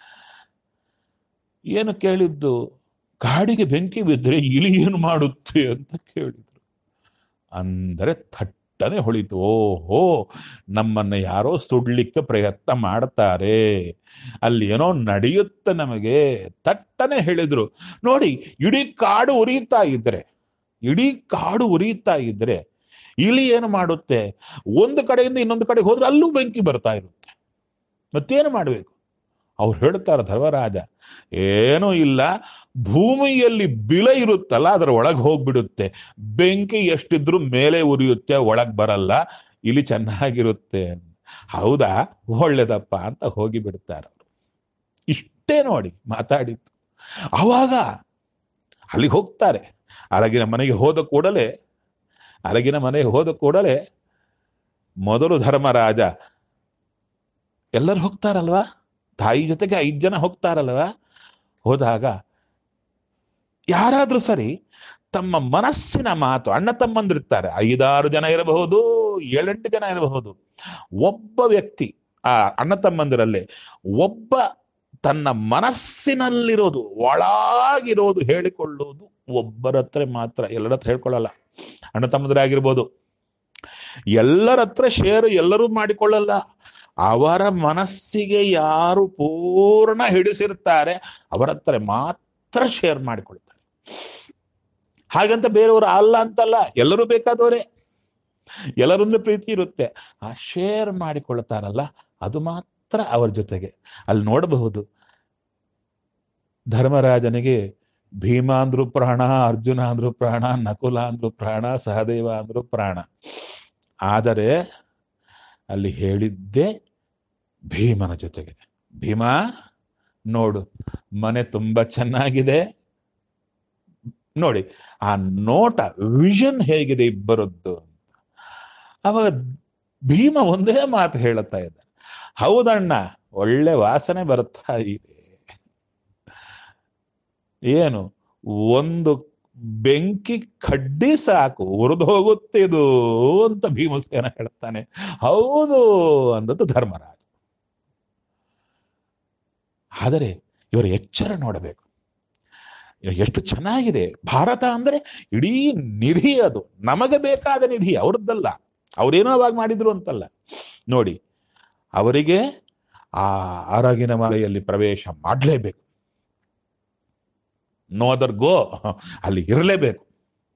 ಏನು ಕೇಳಿದ್ದು ಗಾಡಿಗೆ ಬೆಂಕಿ ಬಿದ್ದರೆ ಇಲಿ ಏನು ಮಾಡುತ್ತೆ ಅಂತ ಕೇಳಿದ್ರು ಅಂದರೆ ಥಟ್ಟನೆ ಹೊಳಿತು ಓಹೋ ನಮ್ಮನ್ನ ಯಾರೋ ಸುಡ್ಲಿಕ್ಕೆ ಪ್ರಯತ್ನ ಮಾಡ್ತಾರೆ ಅಲ್ಲಿ ಏನೋ ನಡೆಯುತ್ತೆ ನಮಗೆ ತಟ್ಟನೆ ಹೇಳಿದ್ರು ನೋಡಿ ಇಡೀ ಕಾಡು ಉರಿಯುತ್ತಾ ಇದ್ರೆ ಇಡೀ ಕಾಡು ಉರಿಯುತ್ತಾ ಇದ್ರೆ ಇಲಿ ಏನು ಮಾಡುತ್ತೆ ಒಂದು ಕಡೆಯಿಂದ ಇನ್ನೊಂದು ಕಡೆಗೆ ಹೋದ್ರೆ ಅಲ್ಲೂ ಬೆಂಕಿ ಬರ್ತಾ ಇರುತ್ತೆ ಮತ್ತೇನು ಮಾಡಬೇಕು ಅವ್ರು ಹೇಳ್ತಾರೆ ಧರ್ಮರಾಜ ಏನೂ ಇಲ್ಲ ಭೂಮಿಯಲ್ಲಿ ಬಿಲ ಇರುತ್ತಲ್ಲ ಅದರ ಒಳಗೆ ಹೋಗ್ಬಿಡುತ್ತೆ ಬೆಂಕಿ ಎಷ್ಟಿದ್ರು ಮೇಲೆ ಉರಿಯುತ್ತೆ ಒಳಗ್ ಬರಲ್ಲ ಇಲ್ಲಿ ಚೆನ್ನಾಗಿರುತ್ತೆ ಹೌದಾ ಒಳ್ಳೇದಪ್ಪ ಅಂತ ಹೋಗಿ ಬಿಡ್ತಾರೆ ಅವರು ಇಷ್ಟೇ ನೋಡಿ ಮಾತಾಡಿತ್ತು ಅವಾಗ ಅಲ್ಲಿಗೆ ಹೋಗ್ತಾರೆ ಅರಗಿನ ಮನೆಗೆ ಹೋದ ಕೂಡಲೇ ಅರಗಿನ ಮನೆಗೆ ಹೋದ ಕೂಡಲೇ ಮೊದಲು ಧರ್ಮರಾಜ ಎಲ್ಲರೂ ಹೋಗ್ತಾರಲ್ವಾ ತಾಯಿ ಜೊತೆಗೆ ಐದು ಜನ ಹೋಗ್ತಾರಲ್ವಾ ಹೋದಾಗ ಯಾರಾದ್ರೂ ಸರಿ ತಮ್ಮ ಮನಸ್ಸಿನ ಮಾತು ಅಣ್ಣ ತಮ್ಮಂದಿರ್ತಾರೆ ಐದಾರು ಜನ ಇರಬಹುದು ಏಳೆಂಟು ಜನ ಇರಬಹುದು ಒಬ್ಬ ವ್ಯಕ್ತಿ ಆ ಅಣ್ಣ ತಮ್ಮಂದಿರಲ್ಲಿ ಒಬ್ಬ ತನ್ನ ಮನಸ್ಸಿನಲ್ಲಿರೋದು ಒಳಗಿರೋದು ಹೇಳಿಕೊಳ್ಳುವುದು ಒಬ್ಬರ ಹತ್ರ ಮಾತ್ರ ಎಲ್ಲರ ಹತ್ರ ಹೇಳ್ಕೊಳ್ಳಲ್ಲ ಅಣ್ಣ ತಮ್ಮಂದಿರಾಗಿರ್ಬೋದು ಎಲ್ಲರ ಹತ್ರ ಶೇರ್ ಎಲ್ಲರೂ ಮಾಡಿಕೊಳ್ಳಲ್ಲ ಅವರ ಮನಸ್ಸಿಗೆ ಯಾರು ಪೂರ್ಣ ಹಿಡಿಸಿರ್ತಾರೆ ಅವರ ಹತ್ರ ಮಾತ್ರ ಶೇರ್ ಮಾಡಿಕೊಳ್ತಾರೆ ಹಾಗಂತ ಬೇರೆಯವರು ಅಲ್ಲ ಅಂತಲ್ಲ ಎಲ್ಲರೂ ಬೇಕಾದವರೇ ಎಲ್ಲರನ್ನು ಪ್ರೀತಿ ಇರುತ್ತೆ ಆ ಶೇರ್ ಮಾಡಿಕೊಳ್ತಾರಲ್ಲ ಅದು ಮಾತ್ರ ಅವರ ಜೊತೆಗೆ ಅಲ್ಲಿ ನೋಡಬಹುದು ಧರ್ಮರಾಜನಿಗೆ ಭೀಮ ಅಂದ್ರು ಪ್ರಾಣ ಅರ್ಜುನ ಅಂದ್ರು ಪ್ರಾಣ ನಕುಲ ಅಂದ್ರು ಪ್ರಾಣ ಸಹದೇವ ಅಂದ್ರು ಪ್ರಾಣ ಆದರೆ ಅಲ್ಲಿ ಹೇಳಿದ್ದೇ ಭೀಮನ ಜೊತೆಗೆ ಭೀಮ ನೋಡು ಮನೆ ತುಂಬಾ ಚೆನ್ನಾಗಿದೆ ನೋಡಿ ಆ ನೋಟ ವಿಷನ್ ಹೇಗಿದೆ ಇಬ್ಬರದ್ದು ಅಂತ ಅವಾಗ ಭೀಮ ಒಂದೇ ಮಾತು ಹೇಳುತ್ತಾ ಇದ್ದಾನೆ ಹೌದಣ್ಣ ಒಳ್ಳೆ ವಾಸನೆ ಬರ್ತಾ ಇದೆ ಏನು ಒಂದು ಬೆಂಕಿ ಕಡ್ಡಿ ಸಾಕು ಉರಿದು ಹೋಗುತ್ತಿದು ಅಂತ ಭೀಮಸೇನ ಹೇಳ್ತಾನೆ ಹೌದು ಅಂದದ್ದು ಧರ್ಮರಾಜ ಆದರೆ ಇವರ ಎಚ್ಚರ ನೋಡಬೇಕು ಎಷ್ಟು ಚೆನ್ನಾಗಿದೆ ಭಾರತ ಅಂದ್ರೆ ಇಡೀ ನಿಧಿ ಅದು ನಮಗೆ ಬೇಕಾದ ನಿಧಿ ಅವ್ರದ್ದಲ್ಲ ಅವ್ರೇನೋ ಅವಾಗ ಮಾಡಿದ್ರು ಅಂತಲ್ಲ ನೋಡಿ ಅವರಿಗೆ ಆ ಅರಗಿನ ಮಲೆಯಲ್ಲಿ ಪ್ರವೇಶ ಮಾಡಲೇಬೇಕು ನೋ ಅದರ್ ಗೋ ಅಲ್ಲಿ ಇರಲೇಬೇಕು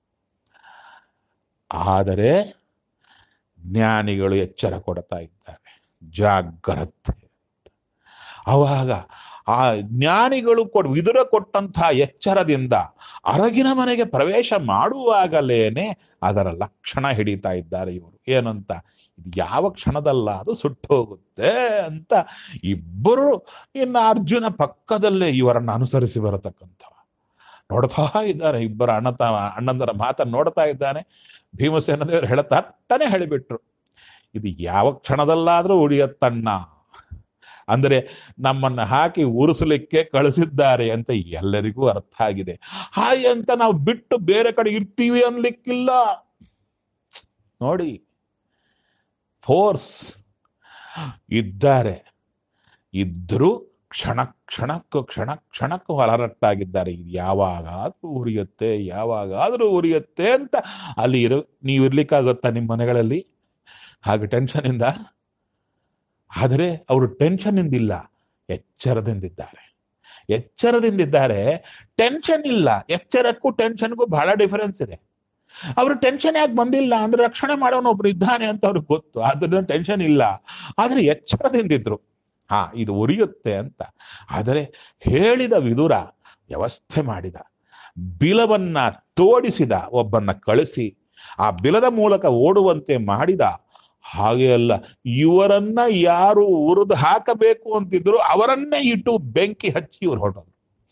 ಆದರೆ ಜ್ಞಾನಿಗಳು ಎಚ್ಚರ ಕೊಡ್ತಾ ಇದ್ದಾರೆ ಜಾಗ್ರತೆ ಅವಾಗ ಆ ಜ್ಞಾನಿಗಳು ಕೊಡ್ ವಿದುರ ಕೊಟ್ಟಂತಹ ಎಚ್ಚರದಿಂದ ಅರಗಿನ ಮನೆಗೆ ಪ್ರವೇಶ ಮಾಡುವಾಗಲೇನೆ ಅದರ ಲಕ್ಷಣ ಹಿಡಿತಾ ಇದ್ದಾರೆ ಇವರು ಏನಂತ ಇದು ಯಾವ ಕ್ಷಣದಲ್ಲ ಅದು ಸುಟ್ಟು ಹೋಗುತ್ತೆ ಅಂತ ಇಬ್ಬರು ಇನ್ನು ಅರ್ಜುನ ಪಕ್ಕದಲ್ಲೇ ಇವರನ್ನು ಅನುಸರಿಸಿ ಬರತಕ್ಕಂಥವ ನೋಡ್ತಾ ಇದ್ದಾರೆ ಇಬ್ಬರ ಅಣ್ಣ ತ ಅಣ್ಣಂದರ ಮಾತನ್ನು ನೋಡ್ತಾ ಇದ್ದಾನೆ ಭೀಮಸೇನ ದೇವರು ಹೇಳ್ತಾನೆ ಹೇಳಿಬಿಟ್ರು ಇದು ಯಾವ ಕ್ಷಣದಲ್ಲಾದ್ರೂ ಉಳಿಯತ್ತಣ್ಣ ಅಂದರೆ ನಮ್ಮನ್ನು ಹಾಕಿ ಉರಿಸಲಿಕ್ಕೆ ಕಳಿಸಿದ್ದಾರೆ ಅಂತ ಎಲ್ಲರಿಗೂ ಅರ್ಥ ಆಗಿದೆ ಹಾಗೆ ಅಂತ ನಾವು ಬಿಟ್ಟು ಬೇರೆ ಕಡೆ ಇರ್ತೀವಿ ಅನ್ಲಿಕ್ಕಿಲ್ಲ ನೋಡಿ ಫೋರ್ಸ್ ಇದ್ದಾರೆ ಇದ್ರೂ ಕ್ಷಣ ಕ್ಷಣಕ್ಕೂ ಕ್ಷಣ ಕ್ಷಣಕ್ಕೂ ಅಲರಟ್ಟಾಗಿದ್ದಾರೆ ಇದು ಯಾವಾಗಾದ್ರೂ ಉರಿಯುತ್ತೆ ಯಾವಾಗಾದ್ರೂ ಉರಿಯುತ್ತೆ ಅಂತ ಅಲ್ಲಿ ಇರೋ ನೀವು ಇರ್ಲಿಕ್ಕಾಗುತ್ತಾ ನಿಮ್ಮ ಮನೆಗಳಲ್ಲಿ ಹಾಗೆ ಟೆನ್ಷನಿಂದ ಆದರೆ ಅವರು ಟೆನ್ಷನ್ನಿಂದಿಲ್ಲ ಎಚ್ಚರದಿಂದಿದ್ದಾರೆ ಎಚ್ಚರದಿಂದಿದ್ದಾರೆ ಟೆನ್ಷನ್ ಇಲ್ಲ ಎಚ್ಚರಕ್ಕೂ ಟೆನ್ಷನ್ಗೂ ಬಹಳ ಡಿಫರೆನ್ಸ್ ಇದೆ ಅವರು ಟೆನ್ಷನ್ ಯಾಕೆ ಬಂದಿಲ್ಲ ಅಂದ್ರೆ ರಕ್ಷಣೆ ಮಾಡೋನು ಒಬ್ರು ಇದ್ದಾನೆ ಅಂತ ಅವ್ರಿಗೆ ಗೊತ್ತು ಆದ್ರಿಂದ ಟೆನ್ಷನ್ ಇಲ್ಲ ಆದ್ರೆ ಎಚ್ಚರದಿಂದಿದ್ರು ಹಾ ಇದು ಉರಿಯುತ್ತೆ ಅಂತ ಆದರೆ ಹೇಳಿದ ವಿದುರ ವ್ಯವಸ್ಥೆ ಮಾಡಿದ ಬಿಲವನ್ನ ತೋಡಿಸಿದ ಒಬ್ಬನ್ನ ಕಳಿಸಿ ಆ ಬಿಲದ ಮೂಲಕ ಓಡುವಂತೆ ಮಾಡಿದ ಹಾಗೆ ಅಲ್ಲ ಇವರನ್ನ ಯಾರು ಉರಿದು ಹಾಕಬೇಕು ಅಂತಿದ್ರು ಅವರನ್ನೇ ಇಟ್ಟು ಬೆಂಕಿ ಹಚ್ಚಿ ಇವರು ಹೊರಟೋದು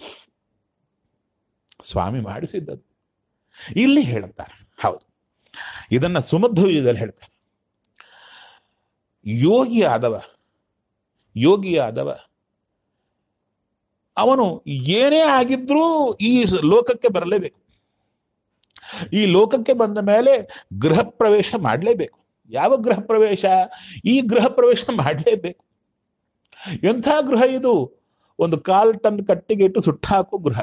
ಸ್ವಾಮಿ ಮಾಡಿಸಿದ್ದದು ಇಲ್ಲಿ ಹೇಳುತ್ತಾರೆ ಹೌದು ಇದನ್ನ ಸುಮಧ್ವಜದಲ್ಲಿ ಹೇಳ್ತಾರೆ ಯೋಗಿ ಆದವ ಯೋಗಿ ಆದವ ಅವನು ಏನೇ ಆಗಿದ್ರೂ ಈ ಲೋಕಕ್ಕೆ ಬರಲೇಬೇಕು ಈ ಲೋಕಕ್ಕೆ ಬಂದ ಮೇಲೆ ಗೃಹ ಪ್ರವೇಶ ಮಾಡಲೇಬೇಕು ಯಾವ ಗೃಹ ಪ್ರವೇಶ ಈ ಗೃಹ ಪ್ರವೇಶ ಮಾಡಲೇಬೇಕು ಎಂಥ ಗೃಹ ಇದು ಒಂದು ಕಾಲ್ ಟನ್ ಕಟ್ಟಿಗೆ ಇಟ್ಟು ಸುಟ್ಟಾಕೋ ಗೃಹ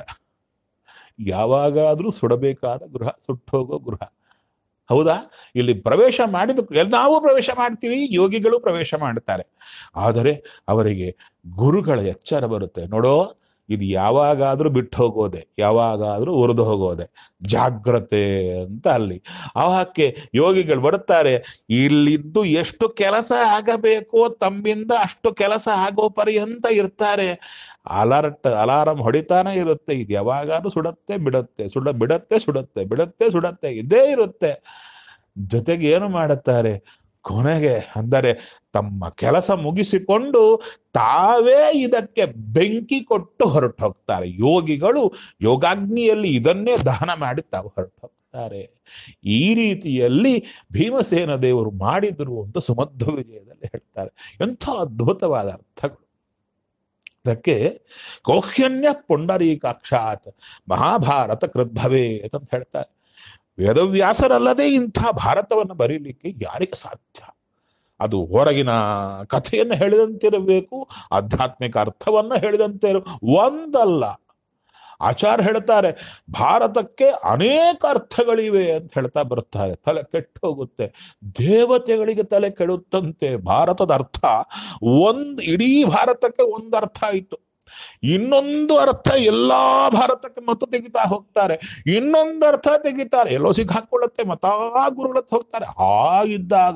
ಯಾವಾಗಾದ್ರೂ ಸುಡಬೇಕಾದ ಗೃಹ ಸುಟ್ಟೋಗೋ ಗೃಹ ಹೌದಾ ಇಲ್ಲಿ ಪ್ರವೇಶ ಮಾಡಿದ ನಾವು ಪ್ರವೇಶ ಮಾಡ್ತೀವಿ ಯೋಗಿಗಳು ಪ್ರವೇಶ ಮಾಡ್ತಾರೆ ಆದರೆ ಅವರಿಗೆ ಗುರುಗಳ ಎಚ್ಚರ ಬರುತ್ತೆ ನೋಡೋ ಇದು ಯಾವಾಗಾದ್ರೂ ಬಿಟ್ಟು ಹೋಗೋದೆ ಯಾವಾಗಾದ್ರೂ ಉರಿದು ಹೋಗೋದೆ ಜಾಗ್ರತೆ ಅಂತ ಅಲ್ಲಿ ಅವಕ್ಕೆ ಯೋಗಿಗಳು ಬರುತ್ತಾರೆ ಇಲ್ಲಿದ್ದು ಎಷ್ಟು ಕೆಲಸ ಆಗಬೇಕೋ ತಮ್ಮಿಂದ ಅಷ್ಟು ಕೆಲಸ ಆಗೋ ಪರ್ಯಂತ ಇರ್ತಾರೆ ಅಲರ್ಟ್ ಅಲಾರಂ ಹೊಡಿತಾನೆ ಇರುತ್ತೆ ಇದು ಯಾವಾಗಾದ್ರೂ ಸುಡತ್ತೆ ಬಿಡುತ್ತೆ ಸುಡ ಬಿಡತ್ತೆ ಸುಡುತ್ತೆ ಬಿಡುತ್ತೆ ಸುಡತ್ತೆ ಇದೇ ಇರುತ್ತೆ ಜೊತೆಗೆ ಏನು ಮಾಡುತ್ತಾರೆ ಕೊನೆಗೆ ಅಂದರೆ ತಮ್ಮ ಕೆಲಸ ಮುಗಿಸಿಕೊಂಡು ತಾವೇ ಇದಕ್ಕೆ ಬೆಂಕಿ ಕೊಟ್ಟು ಹೊರಟು ಹೋಗ್ತಾರೆ ಯೋಗಿಗಳು ಯೋಗಾಗ್ನಿಯಲ್ಲಿ ಇದನ್ನೇ ದಹನ ಮಾಡಿ ತಾವು ಹೊರಟು ಹೋಗ್ತಾರೆ ಈ ರೀತಿಯಲ್ಲಿ ಭೀಮಸೇನ ದೇವರು ಮಾಡಿದ್ರು ಅಂತ ಸುಮಧ್ವ ವಿಜಯದಲ್ಲಿ ಹೇಳ್ತಾರೆ ಎಂಥ ಅದ್ಭುತವಾದ ಅರ್ಥಗಳು ಅದಕ್ಕೆ ಕೌಹ್ಯನ್ಯ ಪುಂಡರೀಕಾಕ್ಷಾತ್ ಮಹಾಭಾರತ ಕೃದ್ಭವೇತ್ ಅಂತ ಹೇಳ್ತಾರೆ ವೇದವ್ಯಾಸರಲ್ಲದೆ ಇಂಥ ಭಾರತವನ್ನು ಬರೀಲಿಕ್ಕೆ ಯಾರಿಗೆ ಸಾಧ್ಯ ಅದು ಹೊರಗಿನ ಕಥೆಯನ್ನು ಹೇಳಿದಂತಿರಬೇಕು ಆಧ್ಯಾತ್ಮಿಕ ಅರ್ಥವನ್ನು ಹೇಳಿದಂತೆ ಇರ- ಒಂದಲ್ಲ ಆಚಾರ ಹೇಳ್ತಾರೆ ಭಾರತಕ್ಕೆ ಅನೇಕ ಅರ್ಥಗಳಿವೆ ಅಂತ ಹೇಳ್ತಾ ಬರುತ್ತಾರೆ ತಲೆ ಕೆಟ್ಟು ಹೋಗುತ್ತೆ ದೇವತೆಗಳಿಗೆ ತಲೆ ಕೆಡುತ್ತಂತೆ ಭಾರತದ ಅರ್ಥ ಒಂದ್ ಇಡೀ ಭಾರತಕ್ಕೆ ಒಂದು ಅರ್ಥ ಆಯಿತು ಇನ್ನೊಂದು ಅರ್ಥ ಎಲ್ಲಾ ಭಾರತಕ್ಕೆ ಮತ್ತು ತೆಗಿತಾ ಹೋಗ್ತಾರೆ ಇನ್ನೊಂದು ಅರ್ಥ ತೆಗಿತಾರೆ ಎಲ್ಲೋ ಸಿಕ್ಕಾಕೊಳ್ಳುತ್ತೆ ಮತಾ ಗುರುಗಳತ್ತ ಹೋಗ್ತಾರೆ ಆಗಿದ್ದಾಗ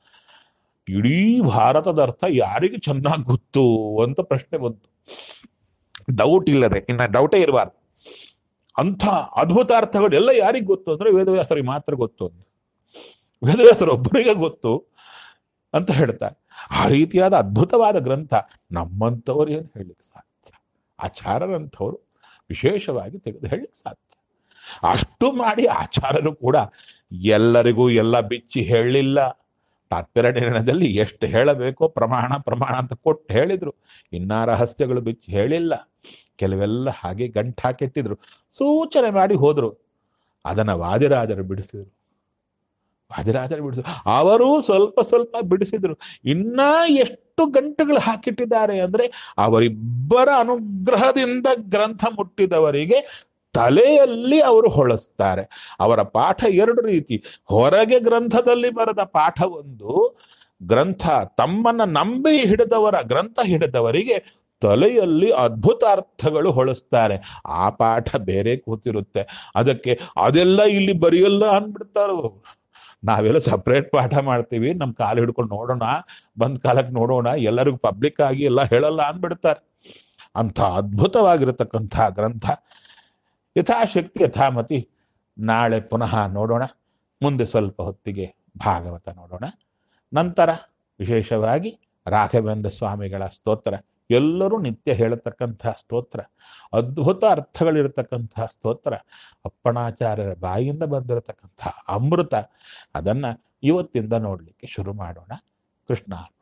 ಇಡೀ ಭಾರತದ ಅರ್ಥ ಯಾರಿಗೆ ಚೆನ್ನಾಗಿ ಗೊತ್ತು ಅಂತ ಪ್ರಶ್ನೆ ಬಂತು ಡೌಟ್ ಇಲ್ಲದೆ ಇನ್ನ ಡೌಟೇ ಇರಬಾರ್ದು ಅಂಥ ಅದ್ಭುತ ಅರ್ಥಗಳು ಎಲ್ಲ ಯಾರಿಗೆ ಗೊತ್ತು ಅಂದ್ರೆ ವೇದವ್ಯಾಸರಿಗೆ ಮಾತ್ರ ಗೊತ್ತು ಅಂತ ವೇದವ್ಯಾಸರು ಒಬ್ಬರಿಗೆ ಗೊತ್ತು ಅಂತ ಹೇಳ್ತಾರೆ ಆ ರೀತಿಯಾದ ಅದ್ಭುತವಾದ ಗ್ರಂಥ ನಮ್ಮಂಥವ್ರು ಏನು ಹೇಳಲಿಕ್ಕೆ ಸಾಧ್ಯ ಆಚಾರರಂಥವ್ರು ವಿಶೇಷವಾಗಿ ತೆಗೆದು ಹೇಳಲಿಕ್ಕೆ ಸಾಧ್ಯ ಅಷ್ಟು ಮಾಡಿ ಆಚಾರರು ಕೂಡ ಎಲ್ಲರಿಗೂ ಎಲ್ಲ ಬಿಚ್ಚಿ ಹೇಳಲಿಲ್ಲ ತಾತ್ಪರ್ಯ ನಿರ್ಣಯದಲ್ಲಿ ಎಷ್ಟು ಹೇಳಬೇಕೋ ಪ್ರಮಾಣ ಪ್ರಮಾಣ ಅಂತ ಕೊಟ್ಟು ಹೇಳಿದ್ರು ಇನ್ನ ರಹಸ್ಯಗಳು ಬಿಚ್ಚಿ ಹೇಳಿಲ್ಲ ಕೆಲವೆಲ್ಲ ಹಾಗೆ ಗಂಟು ಹಾಕಿಟ್ಟಿದ್ರು ಸೂಚನೆ ಮಾಡಿ ಹೋದ್ರು ಅದನ್ನ ವಾದಿರಾಜರು ಬಿಡಿಸಿದ್ರು ವಾದಿರಾಜರು ಬಿಡಿಸಿದ್ರು ಅವರೂ ಸ್ವಲ್ಪ ಸ್ವಲ್ಪ ಬಿಡಿಸಿದ್ರು ಇನ್ನ ಎಷ್ಟು ಗಂಟೆಗಳು ಹಾಕಿಟ್ಟಿದ್ದಾರೆ ಅಂದ್ರೆ ಅವರಿಬ್ಬರ ಅನುಗ್ರಹದಿಂದ ಗ್ರಂಥ ಮುಟ್ಟಿದವರಿಗೆ ತಲೆಯಲ್ಲಿ ಅವರು ಹೊಳಸ್ತಾರೆ ಅವರ ಪಾಠ ಎರಡು ರೀತಿ ಹೊರಗೆ ಗ್ರಂಥದಲ್ಲಿ ಬರೆದ ಪಾಠ ಒಂದು ಗ್ರಂಥ ತಮ್ಮನ್ನ ನಂಬಿ ಹಿಡಿದವರ ಗ್ರಂಥ ಹಿಡಿದವರಿಗೆ ತಲೆಯಲ್ಲಿ ಅದ್ಭುತ ಅರ್ಥಗಳು ಹೊಳಿಸ್ತಾರೆ ಆ ಪಾಠ ಬೇರೆ ಕೂತಿರುತ್ತೆ ಅದಕ್ಕೆ ಅದೆಲ್ಲ ಇಲ್ಲಿ ಬರೆಯಲ್ಲ ಅಂದ್ಬಿಡ್ತಾರ ನಾವೆಲ್ಲ ಸಪ್ರೇಟ್ ಪಾಠ ಮಾಡ್ತೀವಿ ನಮ್ಮ ಕಾಲು ಹಿಡ್ಕೊಂಡು ನೋಡೋಣ ಬಂದ್ ಕಾಲಕ್ಕೆ ನೋಡೋಣ ಎಲ್ಲರಿಗೂ ಪಬ್ಲಿಕ್ ಆಗಿ ಎಲ್ಲ ಹೇಳಲ್ಲ ಅಂದ್ಬಿಡ್ತಾರೆ ಅಂಥ ಅದ್ಭುತವಾಗಿರತಕ್ಕಂಥ ಗ್ರಂಥ ಯಥಾಶಕ್ತಿ ಯಥಾಮತಿ ನಾಳೆ ಪುನಃ ನೋಡೋಣ ಮುಂದೆ ಸ್ವಲ್ಪ ಹೊತ್ತಿಗೆ ಭಾಗವತ ನೋಡೋಣ ನಂತರ ವಿಶೇಷವಾಗಿ ರಾಘವೇಂದ್ರ ಸ್ವಾಮಿಗಳ ಸ್ತೋತ್ರ ಎಲ್ಲರೂ ನಿತ್ಯ ಹೇಳತಕ್ಕಂತಹ ಸ್ತೋತ್ರ ಅದ್ಭುತ ಅರ್ಥಗಳಿರತಕ್ಕಂತಹ ಸ್ತೋತ್ರ ಅಪ್ಪಣಾಚಾರ್ಯರ ಬಾಯಿಂದ ಬಂದಿರತಕ್ಕಂತಹ ಅಮೃತ ಅದನ್ನ ಇವತ್ತಿಂದ ನೋಡಲಿಕ್ಕೆ ಶುರು ಮಾಡೋಣ ಕೃಷ್ಣ